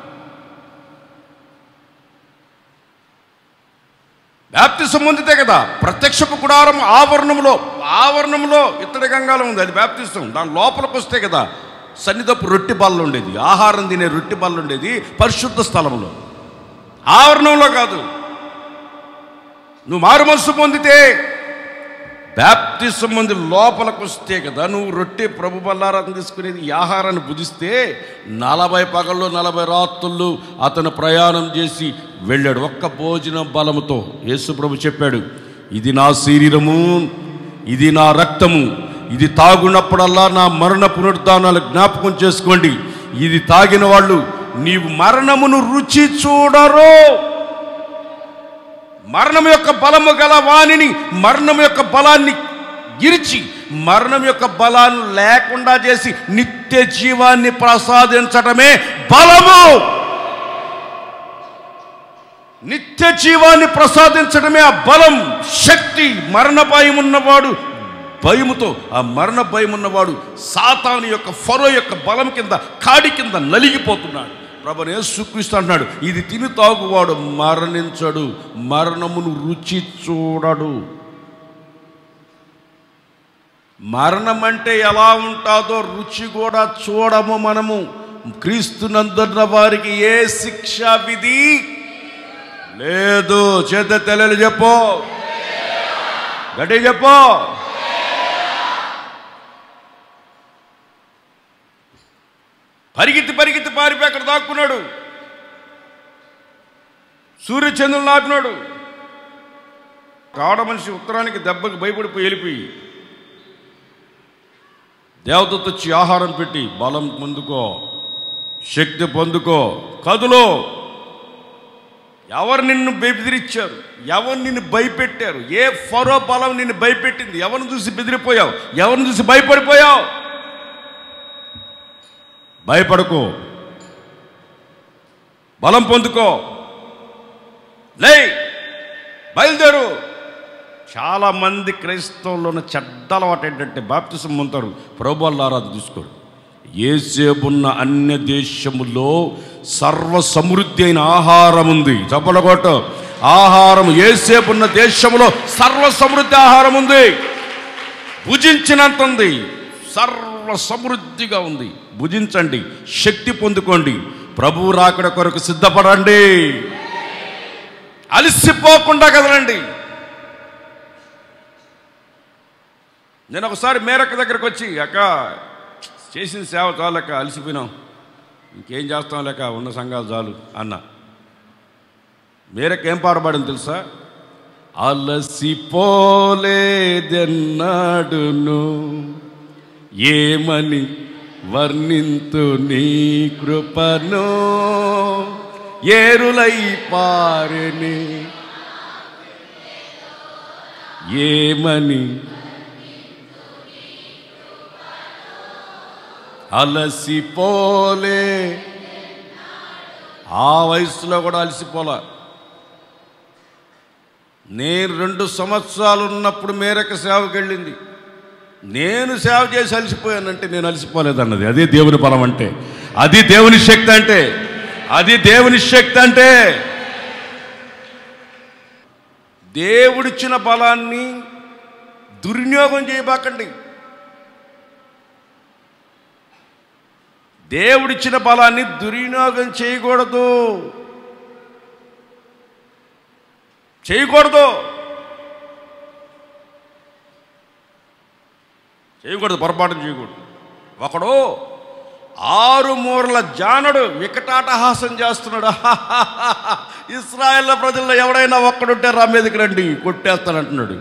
బ్యాప్తిసం పొందితే కదా ప్రత్యక్షపు గుడారం ఆవరణంలో ఆవరణంలో ఇత్తడి గంగాలో ఉంది అది బ్యాప్తిసం దాని లోపలికి వస్తే కదా సన్నిధపు రొట్టె బల్ల ఉండేది ఆహారం తినే రొట్టె బల్ల ఉండేది పరిశుద్ధ స్థలంలో ఆవరణంలో కాదు నువ్వు మారు మనసు పొందితే బ్యాప్తిసం మంది లోపలికి వస్తే కదా నువ్వు రొట్టె ప్రభు బల్లారాన్ని తీసుకునేది ఈ ఆహారాన్ని భుజిస్తే నలభై పగళ్ళు నలభై రాత్రులు అతను ప్రయాణం చేసి వెళ్ళాడు ఒక్క భోజనం బలముతో యేసు ప్రభు చెప్పాడు ఇది నా శరీరము ఇది నా రక్తము ఇది తాగునప్పుడల్లా నా మరణ పునరుద్ధానాలు జ్ఞాపకం చేసుకోండి ఇది తాగిన వాళ్ళు నీవు మరణమును రుచి చూడరు మరణం యొక్క బలము గల వాణిని మరణం యొక్క బలాన్ని గిరిచి మరణం యొక్క బలాన్ని లేకుండా చేసి నిత్య జీవాన్ని ప్రసాదించటమే బలము నిత్య జీవాన్ని ప్రసాదించడమే ఆ బలం శక్తి మరణ భయం ఉన్నవాడు భయముతో ఆ మరణ భయం ఉన్నవాడు సాతాను యొక్క ఫరో యొక్క బలం కింద కాడి కింద నలిగిపోతున్నాడు ప్రభు యేసుక్రీస్తు అంటున్నాడు ఇది తిని తాగువాడు మరణించడు మరణమును రుచి చూడడు మరణం అంటే ఎలా ఉంటుందో రుచి కూడా చూడము మనము క్రీస్తునందున్న వారికి ఏ శిక్ష విధి లేదు చేత తెల్లలు చెప్పు గట్టి చెప్పు పరిగెత్తి పరిగెత్తి పారిపోయి అక్కడ దాక్కున్నాడు సూర్యచంద్రులు ఆపినాడు కాడ మనిషి ఉత్తరానికి దెబ్బకి భయపడిపోయి వెళ్ళిపోయి దేవదత్త వచ్చి ఆహారం పెట్టి బలం పొందుకో శక్తి పొందుకో కదులో ఎవరు నిన్ను బెదిరించారు ఎవరు నిన్ను భయపెట్టారు ఏ ఫరో బలం నిన్ను భయపెట్టింది ఎవరిని చూసి బెదిరిపోయావు ఎవరిని చూసి భయపడిపోయావు భయపడకు బలం పొందుకో లే బయలుదేరు చాలా మంది క్రైస్తవుల్లో ఉన్న చెడ్డ అలవాటు ఏంటంటే బాప్తిసం పొందుతారు ప్రభువాళ్ళ ఆరాధన తీసుకోరు ఏసేపున్న అన్య దేశములో సర్వ సమృద్ధి అయిన ఆహారం ఉంది చెప్పలగొట్ట ఆహారం ఏసేపున్న దేశములో సర్వ సమృద్ధి ఆహారం ఉంది భుజించినంత ఉంది సర్వ సమృద్ధిగా ఉంది భుజించండి శక్తి పొందుకోండి ప్రభువు రాకడ కొరకు సిద్ధపడండి అలసిపోకుండా కదలండి నేను ఒకసారి మేరక్క దగ్గరకు వచ్చి అక్క చేసిన సేవ చాలక్క అలసిపోయినాం ఇంకేం చేస్తాం లేక ఉన్న సంఘాలు చాలు అన్న మేరక్క ఏం పాడబడింది తెలుసా అలసిపోలేదెన్నాడును ఏమని వర్ణింతు నీ కృపను ఏరులై పారని ఏమని అలసిపోలే ఆ వయసులో కూడా అలసిపోలా నేను రెండు సంవత్సరాలు ఉన్నప్పుడు మేరకు సేవకి వెళ్ళింది నేను సేవ చేసి అలసిపోయానంటే నేను అలసిపోలేదన్నది అదే దేవుని బలం అంటే అది దేవుని శక్తి అంటే అది దేవుని శక్తి అంటే దేవుడిచ్చిన బలాన్ని దుర్వినియోగం చేయబాకండి దేవుడిచ్చిన బలాన్ని దుర్వినియోగం చేయకూడదు చేయకూడదు చేయకూడదు పొరపాటు చేయకూడదు ఒకడు ఆరు మూరల జానడు వికటాటహాసం చేస్తున్నాడు ఇస్రాయేల్ ప్రజల్లో ఎవడైనా ఒక్కడుంటే రా మీదకి రండి కొట్టేస్తానంటున్నాడు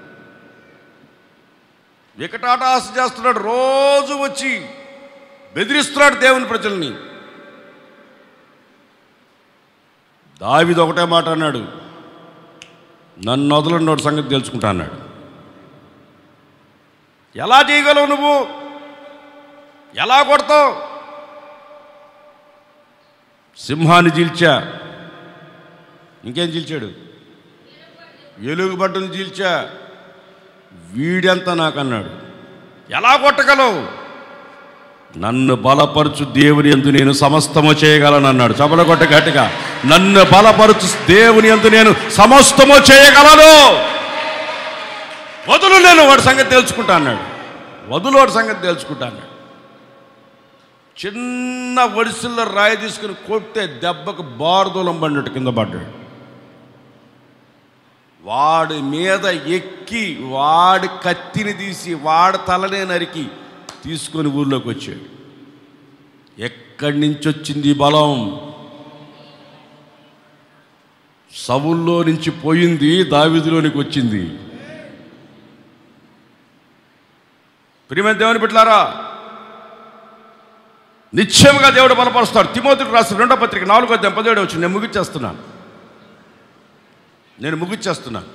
వికటాటహాసం చేస్తున్నాడు రోజు వచ్చి బెదిరిస్తున్నాడు దేవుని ప్రజల్ని దావిది ఒకటే మాట అన్నాడు నన్ను వదలన్నోడు సంగతి తెలుసుకుంటా అన్నాడు ఎలా చేయగలవు నువ్వు ఎలా కొడతావు సింహాన్ని చీల్చా ఇంకేం చీల్చాడు ఎలుగుబట్టను చీల్చా వీడెంత నాకు అన్నాడు ఎలా కొట్టగలవు నన్ను బలపరచు దేవుని ఎందు నేను సమస్తము చేయగలను అన్నాడు చపల కొట్ట గట్టిగా నన్ను బలపరచు దేవుని ఎందు నేను సమస్తము చేయగలను వదులు నేను వాడి సంగతి తెలుసుకుంటా అన్నాడు వదులు వాడి సంగతి తెలుసుకుంటా అన్నాడు చిన్న వడిసెల్లో రాయి తీసుకుని కొట్టే దెబ్బకు బారుదూలం పడినట్టు కింద పడ్డాడు వాడి మీద ఎక్కి వాడి కత్తిని తీసి వాడి తలనే నరికి తీసుకొని ఊర్లోకి వచ్చాడు ఎక్కడి నుంచి వచ్చింది ఈ బలం సవుల్లో నుంచి పోయింది దావిదిలోనికి వచ్చింది ప్రియమైన దేవుని బిడ్డలారా నిశ్చయముగా దేవుడు బలపరుస్తాడు తిమోతికి రాసిన రెండో పత్రిక నాలుగో అధ్యాయం పదిహేడు వచ్చి నేను ముగిచ్చేస్తున్నాను నేను ముగిచ్చేస్తున్నాను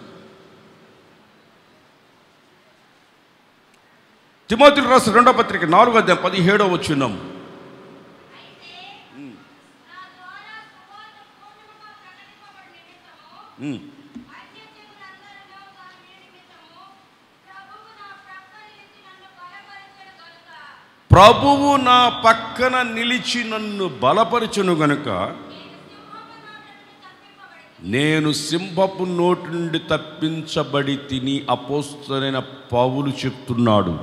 తిమోతికి రాసిన రెండో పత్రిక నాలుగో అధ్యాయం పదిహేడో వచ్చినాం నా ద్వారా సువార్త పూర్ణముగా ప్రకటింపబడిన నిమిత్తము ఉమ్. అన్యజనులందరిలో దాని నిమిత్తము ప్రభువు నా ప్రక్కన నిలిచి నన్ను బలపరిచెను గనుక ప్రభువు నా పక్కన నిలిచి నన్ను బలపరచును గనుక నేను సింహపు నోటి నుండి తప్పించబడి తిని అపోస్తలైన పౌలు చెప్తున్నాడు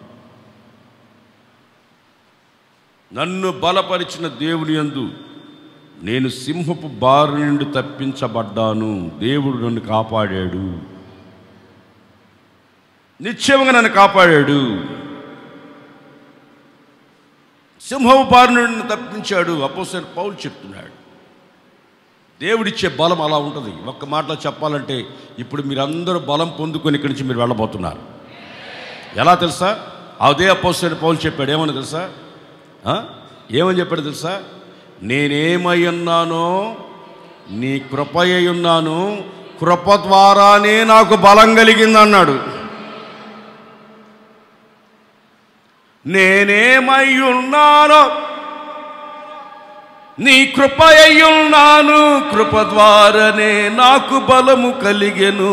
నన్ను బలపరిచిన దేవుని యందు నేను సింహపు బారి నుండి తప్పించబడ్డాను దేవుడు నన్ను కాపాడాడు నిశ్చయంగా నన్ను కాపాడాడు సింహపు బారి నుండి తప్పించాడు అపోసైన పౌలు చెప్తున్నాడు దేవుడిచ్చే బలం అలా ఉంటుంది ఒక్క మాటలో చెప్పాలంటే ఇప్పుడు మీరందరూ బలం పొందుకొని ఇక్కడి నుంచి మీరు వెళ్ళబోతున్నారు ఎలా తెలుసా అదే అపోసైన పౌలు చెప్పాడు ఏమని తెలుసా ఆ? ఏమని చెప్పాడు తెలుసా నేనేమై ఉన్నానో నీ కృప అయి ఉన్నాను కృప ద్వారానే నాకు బలం కలిగింది అన్నాడు నేనేమై ఉన్నానో నీ కృప అయ్యున్నాను కృప ద్వారానే నాకు బలము కలిగెను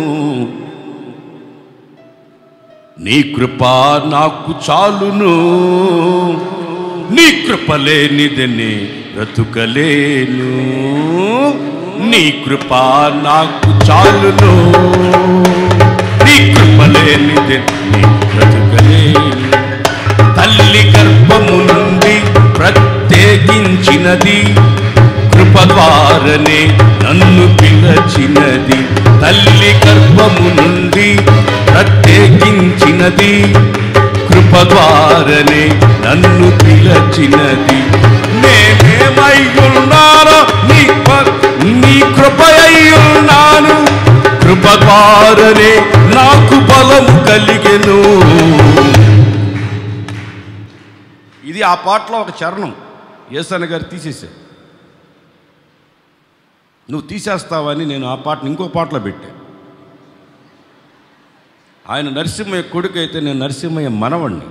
నీ కృప నాకు చాలును నీ కృప లేనిదని బ్రతుకలేను నీ కృప నాకు చాలును నీ కృప లేనిదని బ్రతుకలేను తల్లి గర్భము నుండి ప్రత్యేకించినది కృప ద్వారనే నన్ను పిలచినది తల్లి గర్భము నుండి ప్రత్యేకించినది కృప ద్వారనే నన్ను పిలచినది నేనేమై ఉన్నానో నీ ప- నీ కృప ఉన్నాను కృప ద్వారనే నాకు బలము కలిగెను ఇది ఆ పాటలో ఒక చరణం ఏసన్న గారు తీసేశారు నువ్వు తీసేస్తావని నేను ఆ పాటను ఇంకో పాటలో పెట్టా ఆయన నరసింహయ్య కొడుకు అయితే నేను నరసింహయ్య మనవణ్ణి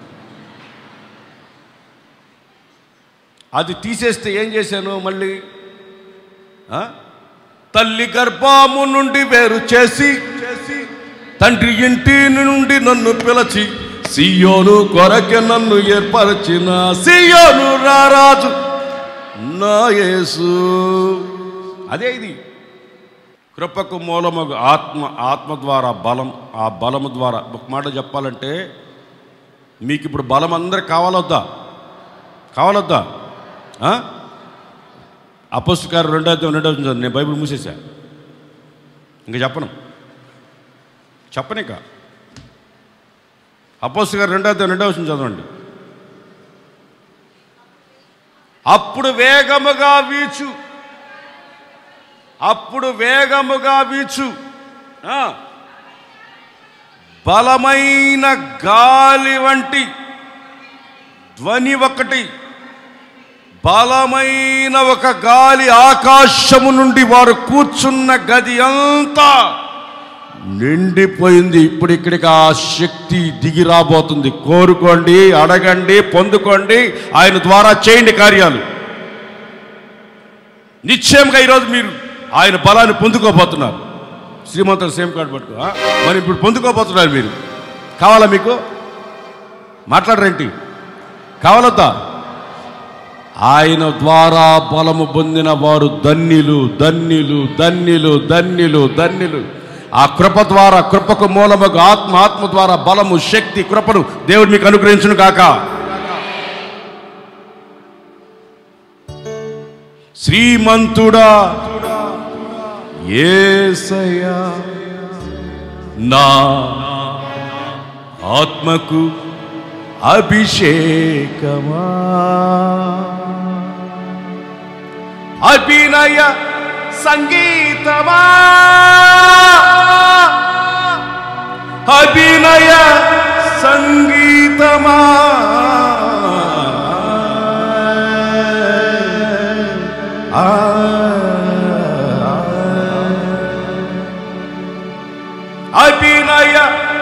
అది తీసేస్తే ఏం చేశాను మళ్ళీ ఆ? తల్లి గర్భము నుండి వేరు చేసి తండ్రి ఇంటి నుండి నన్ను పిలచి సియోను కొరకె నన్ను ఏర్పరచిన సియోను రారాజు నా యేసు అదే ఇది కృపకు మూలమగు ఆత్మ ఆత్మ ద్వారా బలం ఆ బలము ద్వారా ఒక మాట చెప్పాలంటే మీకు ఇప్పుడు బలం అందరికి కావాలొద్దా కావాలొద్దా అపస్కారం రెండో అధ్యాయం రెండో అధ్యాయం చదువు. నేను బైబిల్ మూసేసా ఇంకా చెప్పను చెప్పనిక అపోస్ గారు రెండో అధ్యాయం రెండో వచ్చిన చదవండి అప్పుడు వేగముగా వీచు అప్పుడు వేగముగా వీచు ఆ, బలమైన గాలి వంటి ధ్వని ఒకటి బలమైన ఒక గాలి ఆకాశము నుండి వారు కూర్చున్న గది అంతా నిండిపోయింది ఇప్పుడు ఇక్కడికి ఆ శక్తి దిగి రాబోతుంది కోరుకోండి అడగండి పొందుకోండి ఆయన ద్వారా చేయండి కార్యాలు నిశ్చయంగా ఈరోజు మీరు ఆయన బలాన్ని పొందుకోబోతున్నారు శ్రీమంతుడు సేమ్ కార్డు పట్టుకో ఆ? మరి ఇప్పుడు పొందుకోబోతున్నారు మీరు కావాలా మీకు మాట్లాడరేంటి కావాలొద్దా ఆయన ద్వారా బలము పొందిన వారు ధన్యులు ధన్యులు ధన్యులు ధన్యులు ధన్యులు ఆ కృప ద్వారా కృపకు మూలముగా ఆత్మ ఆత్మ ద్వారా బలము శక్తి కృపను దేవుడు మీకు అనుగ్రహించును కాక శ్రీమంతుడా ఏసయ్యా నా ఆత్మకు అభిషేకమా అభినయ సంగీతమా అభినయ సంగీతమా ఆ, అభినయ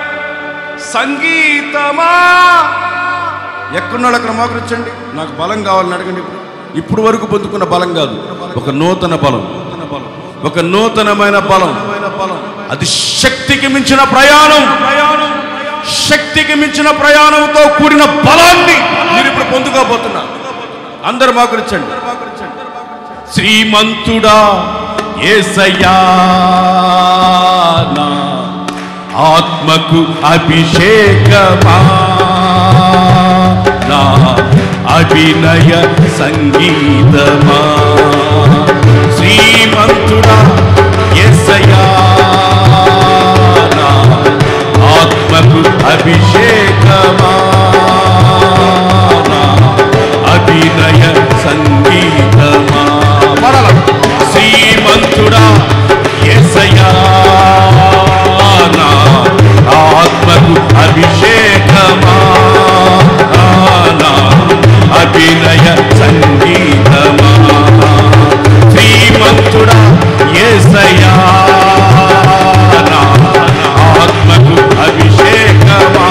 సంగీతమా ఎక్కడున్నాడు అక్కడ మోకరించండి నాకు బలం కావాలని అడగండి ఇప్పుడు ఇప్పుడు వరకు పొందుకున్న బలం కాదు ఒక నూతన బలం ఒక నూతనమైన బలం అది శక్తికి మించిన ప్రయాణం శక్తికి మించిన ప్రయాణంతో కూడిన బలాన్ని మీరు ఇప్పుడు పొందుకోబోతున్నారు అందరు మోకరించండి శ్రీమంతుడా ఏసయ్యా నా ఆత్మకు అభిషేకమా నా అభినయ సంగీతమా శ్రీమంతుడా ఎసయా నా ఆత్మకు అభిషేకమా నా అభినయ సంగీతమా మరల శ్రీమంతుడా ఎసయా నా ఆత్మకు అభిషేకమా నా అభినయ సంగీతమా శ్రీమంతుడా ఏసయా నా ఆత్మకు అభిషేకమా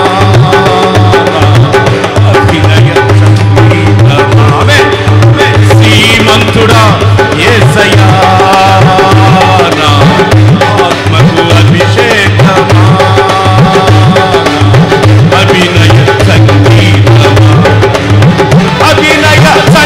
అభినయ సంగీతమా ఆమేన్. శ్రీమంతుడా ఏసయా నా ఆత్మకు అభిషేకమా అభినయ సంగీతమా అభినయ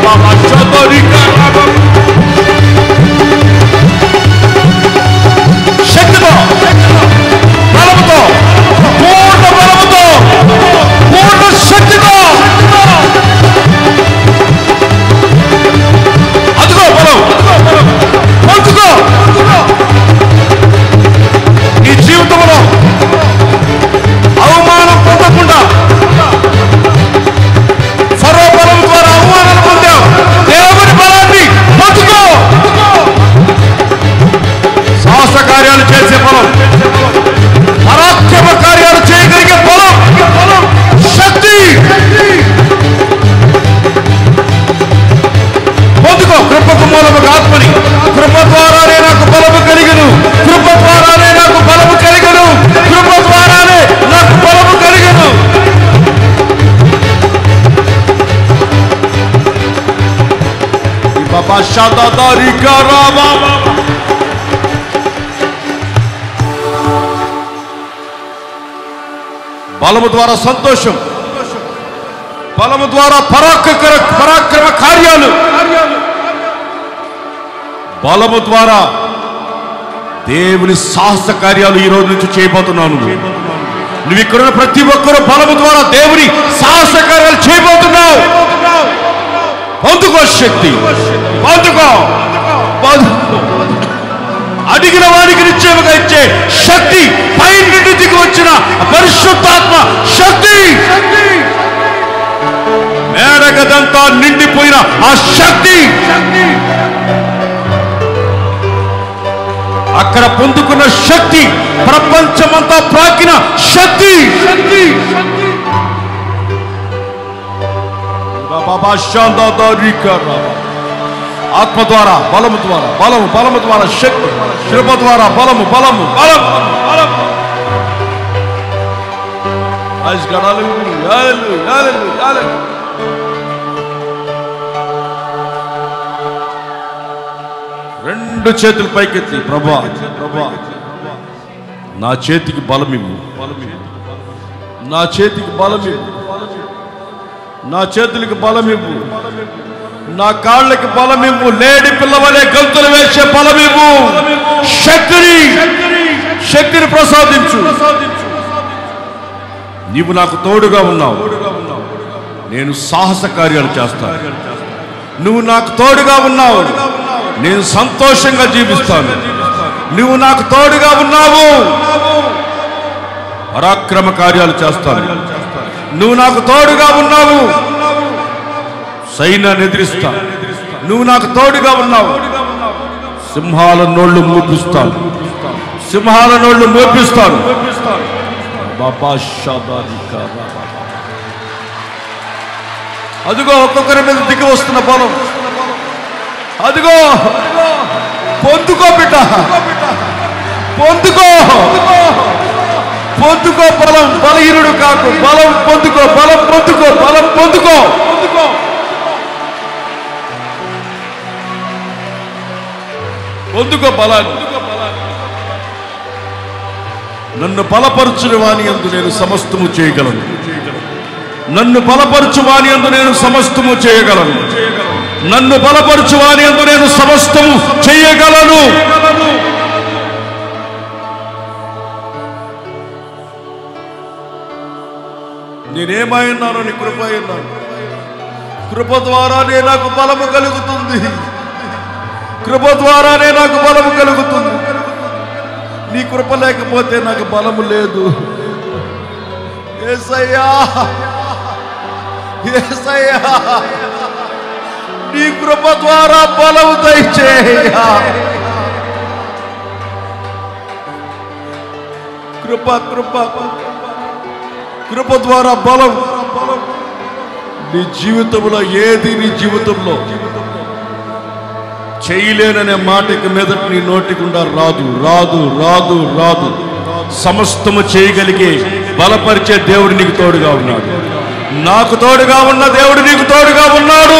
బాబా చదరిక శక్తితో బలముతో పూర్ణ బలముతో పూర్ణ శక్తితో అదుగో బలం పొందుకో నీ జీవితంలో అవమానం పొందకుండా ఫరో బలం ద్వారా అవమానాలు పొందావు దేవుని బలాన్ని పొందుకో సాహస కార్యాలు చేసే బలం పరాక్రమ కార్యాలు చేయగలిగే బలం శక్తి పొందుకో కృపకు మూలముగా ఆత్మని కృప ద్వారానే నాకు బలము కలిగను కృప ద్వారానే నాకు బలము కలిగను కృప ద్వారానే నాకు బలము కలిగను బాబా శాదారి బాబా బలము ద్వారా సంతోషం బలము ద్వారా పరాక్రమ పరాక్రమ కార్యాలు బలము ద్వారా దేవుని సాహస కార్యాలు ఈ రోజు నుంచి చేయబోతున్నాను నువ్వు ఇక్కడ ఉన్న ప్రతి ఒక్కరూ బలము ద్వారా దేవుని సాహస కార్యాలు చేయబోతున్నావు పొందుకో శక్తి పొందుకో పొందుకో. అడిగిన వారికి నిశ్చయముగా ఇచ్చే శక్తి పై నుండి దిగి వచ్చిన పరిశుద్ధాత్మ శక్తి మేడగదంతా నిండిపోయిన ఆ శక్తి అక్కడ పొందుకున్న శక్తి ప్రపంచమంతా ప్రాకిన శక్తి శక్తి బాబా శాంతారికర ఆత్మ ద్వారా బలము ద్వారా బలము బలము ద్వారా శక్తి కృప ద్వారా బలము బలము బలము బలము Praise God. Hallelujah. Hallelujah. Hallelujah. Hallelujah. రెండు చేతులు పైకెత్తి ప్రభా ప్రభా నా చేతికి బలమివ్వు నా చేతికి బలమివ్వు నా చేతులకి బలమివ్వు నా కాళ్ళకి బలమివ్వు లేడి పిల్లవలే గంతులు వేసే బలమివ్వు శక్తిని శక్తిని ప్రసాదించు నీవు నాకు తోడుగా ఉన్నావు నేను సాహస కార్యాలు చేస్తాను నువ్వు నాకు తోడుగా ఉన్నావు నేను సంతోషంగా జీవిస్తాను నువ్వు నాకు తోడుగా ఉన్నావు పరాక్రమ కార్యాలు చేస్తాను నువ్వు నాకు తోడుగా ఉన్నావు సైన్యాన్ని ఎదిరిస్తా నువ్వు నాకు తోడుగా ఉన్నావు సింహాల నోళ్ళు మూపిస్తాను సింహాల నోళ్ళు మూపిస్తాను బాబా షాదాదిక బాబా. అదిగో ఒక్కొక్కరి మీద దిగి వస్తున్న బలం అదిగో పొందుకో బిడ్డ పొందుకో పొందుకో బలం బలహీనుడు కాకు బలం పొందుకో బలం పొందుకో బలం పొందుకో పొందుకో బలాన్ని నన్ను బలపరచుని వాని అందు నేను సమస్తము చేయగలను నన్ను బలపరచు వాని అందు నేను సమస్తము చేయగలను నన్ను బలపరచు వాని అందు నేను సమస్తము చేయగలను నేనేమైనాను నీ కృప అయినాను కృప ద్వారానే నాకు బలము కలుగుతుంది కృప ద్వారానే నాకు బలము కలుగుతుంది నీ కృప లేకపోతే నాకు బలము లేదు ఏసయ్యా ఏసయ్యా నీ కృప ద్వారా బలము దయచేయ్యా కృప కృప కృప ద్వారా బలం నీ జీవితంలో ఏది నీ జీవితంలో చేయలేననే మాటకి మీదట నీ నోటికుండా రాదు రాదు రాదు రాదు సమస్తము చేయగలిగే బలపరిచే దేవుడు నీకు తోడుగా ఉన్నాడు నాకు తోడుగా ఉన్న దేవుడు నీకు తోడుగా ఉన్నాడు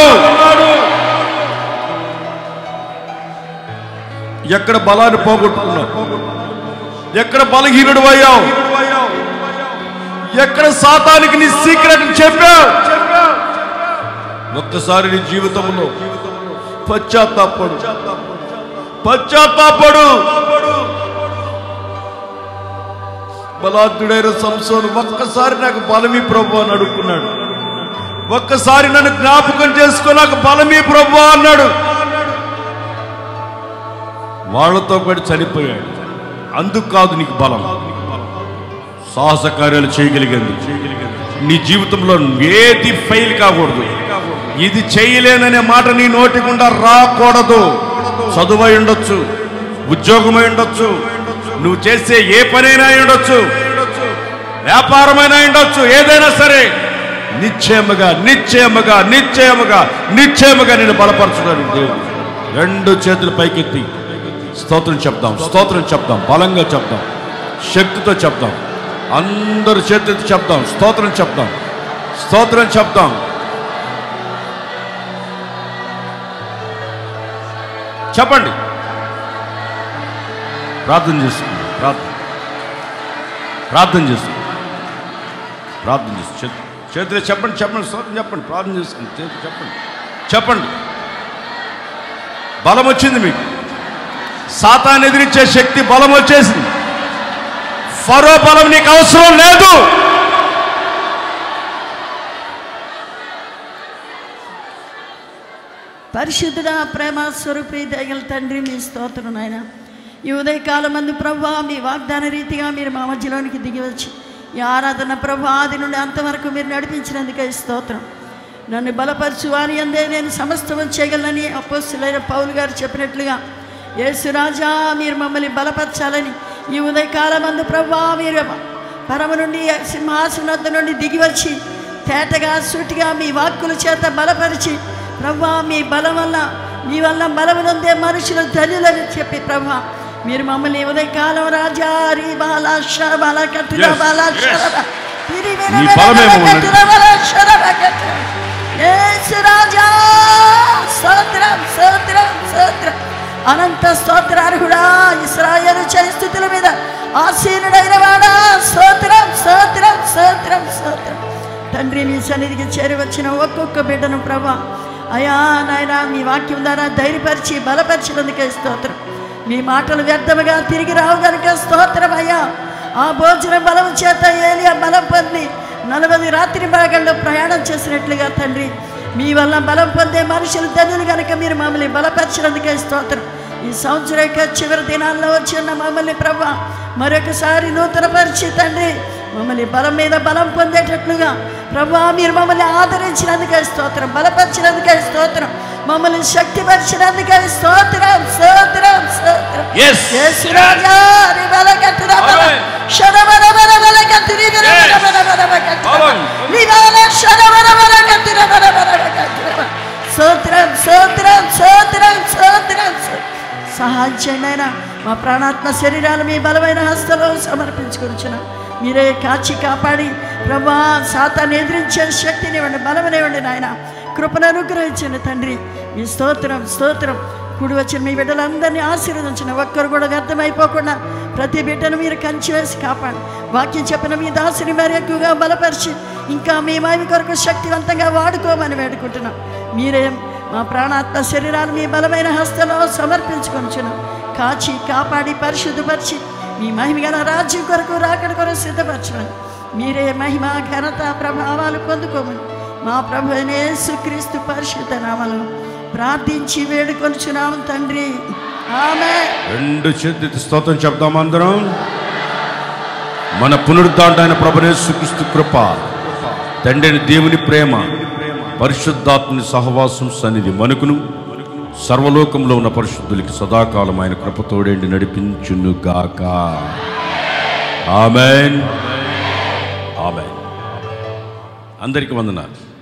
ఎక్కడ బలాన్ని పోగొట్టుకున్నావు ఎక్కడ బలహీనుడు అయ్యావు ఎక్కడ సాతానికి నీ సీక్రెట్ చెప్పావు ఒక్క ఒక్కసారి నీ జీవితంలో పశ్చాత్తాపడు పశ్చాత్తాపడు బలాత్తుడైన సంసోను ఒక్కసారి నాకు బలమీ ప్రభు అని అడుక్కున్నాడు ఒక్కసారి నన్ను జ్ఞాపకం చేసుకో నాకు బలమీ ప్రభు అన్నాడు వాళ్ళతో కూడా చనిపోయాడు అందుకు కాదు నీకు బలం సాహస కార్యాలు చేయగలిగింది నీ జీవితంలో ఏది ఫెయిల్ కాకూడదు ఇది చేయలేననే మాట నీ నోటి గుండా రాకూడదు చదువై ఉండొచ్చు ఉద్యోగమై ఉండొచ్చు నువ్వు చేసే ఏ పనైనా అయి ఉండొచ్చు వ్యాపారమైనా అయి ఉండొచ్చు ఏదైనా సరే నిశ్చయముగా నిశ్చయముగా నిశ్చయముగా నిశ్చయముగా నేను బలపరచున్నాను దేవుడు రెండు చేతులు పైకెత్తి స్తోత్రం చెప్దాం స్తోత్రం చెప్దాం బలంగా చెప్దాం శక్తితో చెప్దాం అందరు చేతులతో చెప్దాం స్తోత్రం చెప్దాం స్తోత్రం చెప్దాం చెప్పండి ప్రార్థన చేసుకోండి ప్రార్థన ప్రార్థన చేసుకోండి ప్రార్థన చేసుకోండి చేతులు చేతులు చెప్పండి చెప్పండి స్తోత్రం చెప్పండి ప్రార్థన చేసుకోండి చేతులు చెప్పండి చెప్పండి బలం వచ్చింది మీకు సాతాన్ని ఎదిరించే శక్తి బలం వచ్చేసింది ఫరో బలం నీకు అవసరం లేదు పరిశుద్ధుడ ప్రేమ స్వరూపి దయగల తండ్రి మీ స్తోత్రం నాయన ఈ ఉదయకాలం మంది ప్రభా మీ వాగ్దాన రీతిగా మీరు మా మధ్యలోనికి దిగి వచ్చి ఈ ఆరాధన ప్రభు ఆది నుండి అంతవరకు మీరు నడిపించినందుకే స్తోత్రం నన్ను బలపరచు వారి అందే నేను సమస్తం చేయగలనని అపోస్తులైన పౌలు గారు చెప్పినట్లుగా యేసురాజా మీరు మమ్మల్ని బలపరచాలని ఈ ఉదయకాలం మందు ప్రభా మీరు పరమ నుండి సింహాసనద్ద నుండి దిగి వచ్చి తేటగా సూటిగా మీ వాక్కుల చేత బలపరిచి ప్రభా మీ బలం వల్ల మీ వల్ల బలం నొందే మనుషులు ధనులని చెప్పి ప్రభా మీరు మమ్మల్ని ఉదయకాలం రాజా రీ బాల శరబాల కట్టుల Yes, బాల yes. శరబ తిరి నీ బలమే మమ్మల్ని కట్టుల బాల శరబ కట్టుల. యేసు రాజా స్తోత్రం స్తోత్రం స్తోత్రం అనంత స్తోత్రార్హుడా ఇస్రాయేలు చరిస్థితుల మీద ఆసీనుడైన వాడా స్తోత్రం స్తోత్రం స్తోత్రం స్తోత్రం తండ్రి మీ సన్నిధికి చేరి వచ్చిన ఒక్కొక్క బిడ్డను ప్రభా అయా నాయన మీ వాక్యం ద్వారా ధైర్యపరిచి బలపరిచినందుకే స్తోత్రం మీ మాటలు వ్యర్థముగా తిరిగి రావు గనుక స్తోత్రం అయ్యా ఆ భోజన బలం చేత ఏలియా బలం పొంది నలభై రాత్రి భాగంలో ప్రయాణం చేసినట్లుగా తండ్రి మీ వల్ల బలం పొందే మనుషులు ధనులు కనుక మీరు మమ్మల్ని బలపరిచినందుకే స్తోత్రం ఈ సంవత్సరం యొక్క చివరి దినాల్లో వచ్చి ఉన్న మమ్మల్ని ప్రభా మరొకసారి నూతనపరిచి తండ్రి మమ్మల్ని బలం మీద బలం పొందేటట్లుగా ప్రభా మీరు మమ్మల్ని ఆదరించినందుకే స్తోత్రం బలపరిచినందుకే స్తోత్రం మమ్మల్ని శక్తిపరిచినందుకే స్తోత్రం స్తోత్రం స్తోత్రం Yes. యేసు రాజా నీ బలగట్టున బల. Amen. శరవర బల బలగట్టు నీ బల Yes. బల బల బల బలగట్టు. Amen. నీ బల శరవర బలగట్టు నీ బల బల బలగట్టు. స్తోత్రం స్తోత్రం స్తోత్రం స్తోత్రం సహాయం చేయండి ఆయన మా ప్రాణాత్మ శరీరాలు మీ బలమైన హస్తలో సమర్పించుకొచ్చిన మీరే కాచి కాపాడి ప్రభా సాతాన్ని ఎదిరించే శక్తినివ్వండి బలమనివ్వండి నాయన కృపను అనుగ్రహించండి తండ్రి మీ స్తోత్రం స్తోత్రం కూడి వచ్చిన మీ బిడ్డలందరినీ ఆశీర్వదించిన ఒక్కరు కూడా వ్యర్థమైపోకుండా ప్రతి బిడ్డను మీరు కంచి వేసి కాపాడి వాక్యం చెప్పిన మీ దాసుని మరి ఎక్కువగా బలపరిచి ఇంకా మీ మామి కొరకు శక్తివంతంగా వాడుకోమని వేడుకుంటున్నాం మీరే మా ప్రాణాత్మ శరీరాలు మీ బలమైన హస్తంలో సమర్పించుకొంచును కాచి కాపాడి పరిశుద్ధపరిచి మీ మహిమ గల రాజ్యం కొరకు రాకడ కొరకు సిద్ధపరచమని మీరే మహిమ ఘనత ప్రభావాలు పొందుకోమని మా ప్రభు అయిన యేసుక్రీస్తు పరిశుద్ధ నామలు ప్రార్థించి వేడుకొనుచున్నాము తండ్రి ఆమె రెండు చేతి స్తోత్రం చెప్దాం అందరం మన పునరుద్ధాండైన ప్రభునేసుక్రీస్తు కృప తండ్రిని దేవుని ప్రేమ పరిశుద్ధాత్మని సహవాసం సన్నిధి మనకును సర్వలోకంలో ఉన్న పరిశుద్ధులకి సదాకాలం ఆయన కృపతోడేండి నడిపించును గాక ఆమెన్ ఆమెన్ అందరికి వందనాలు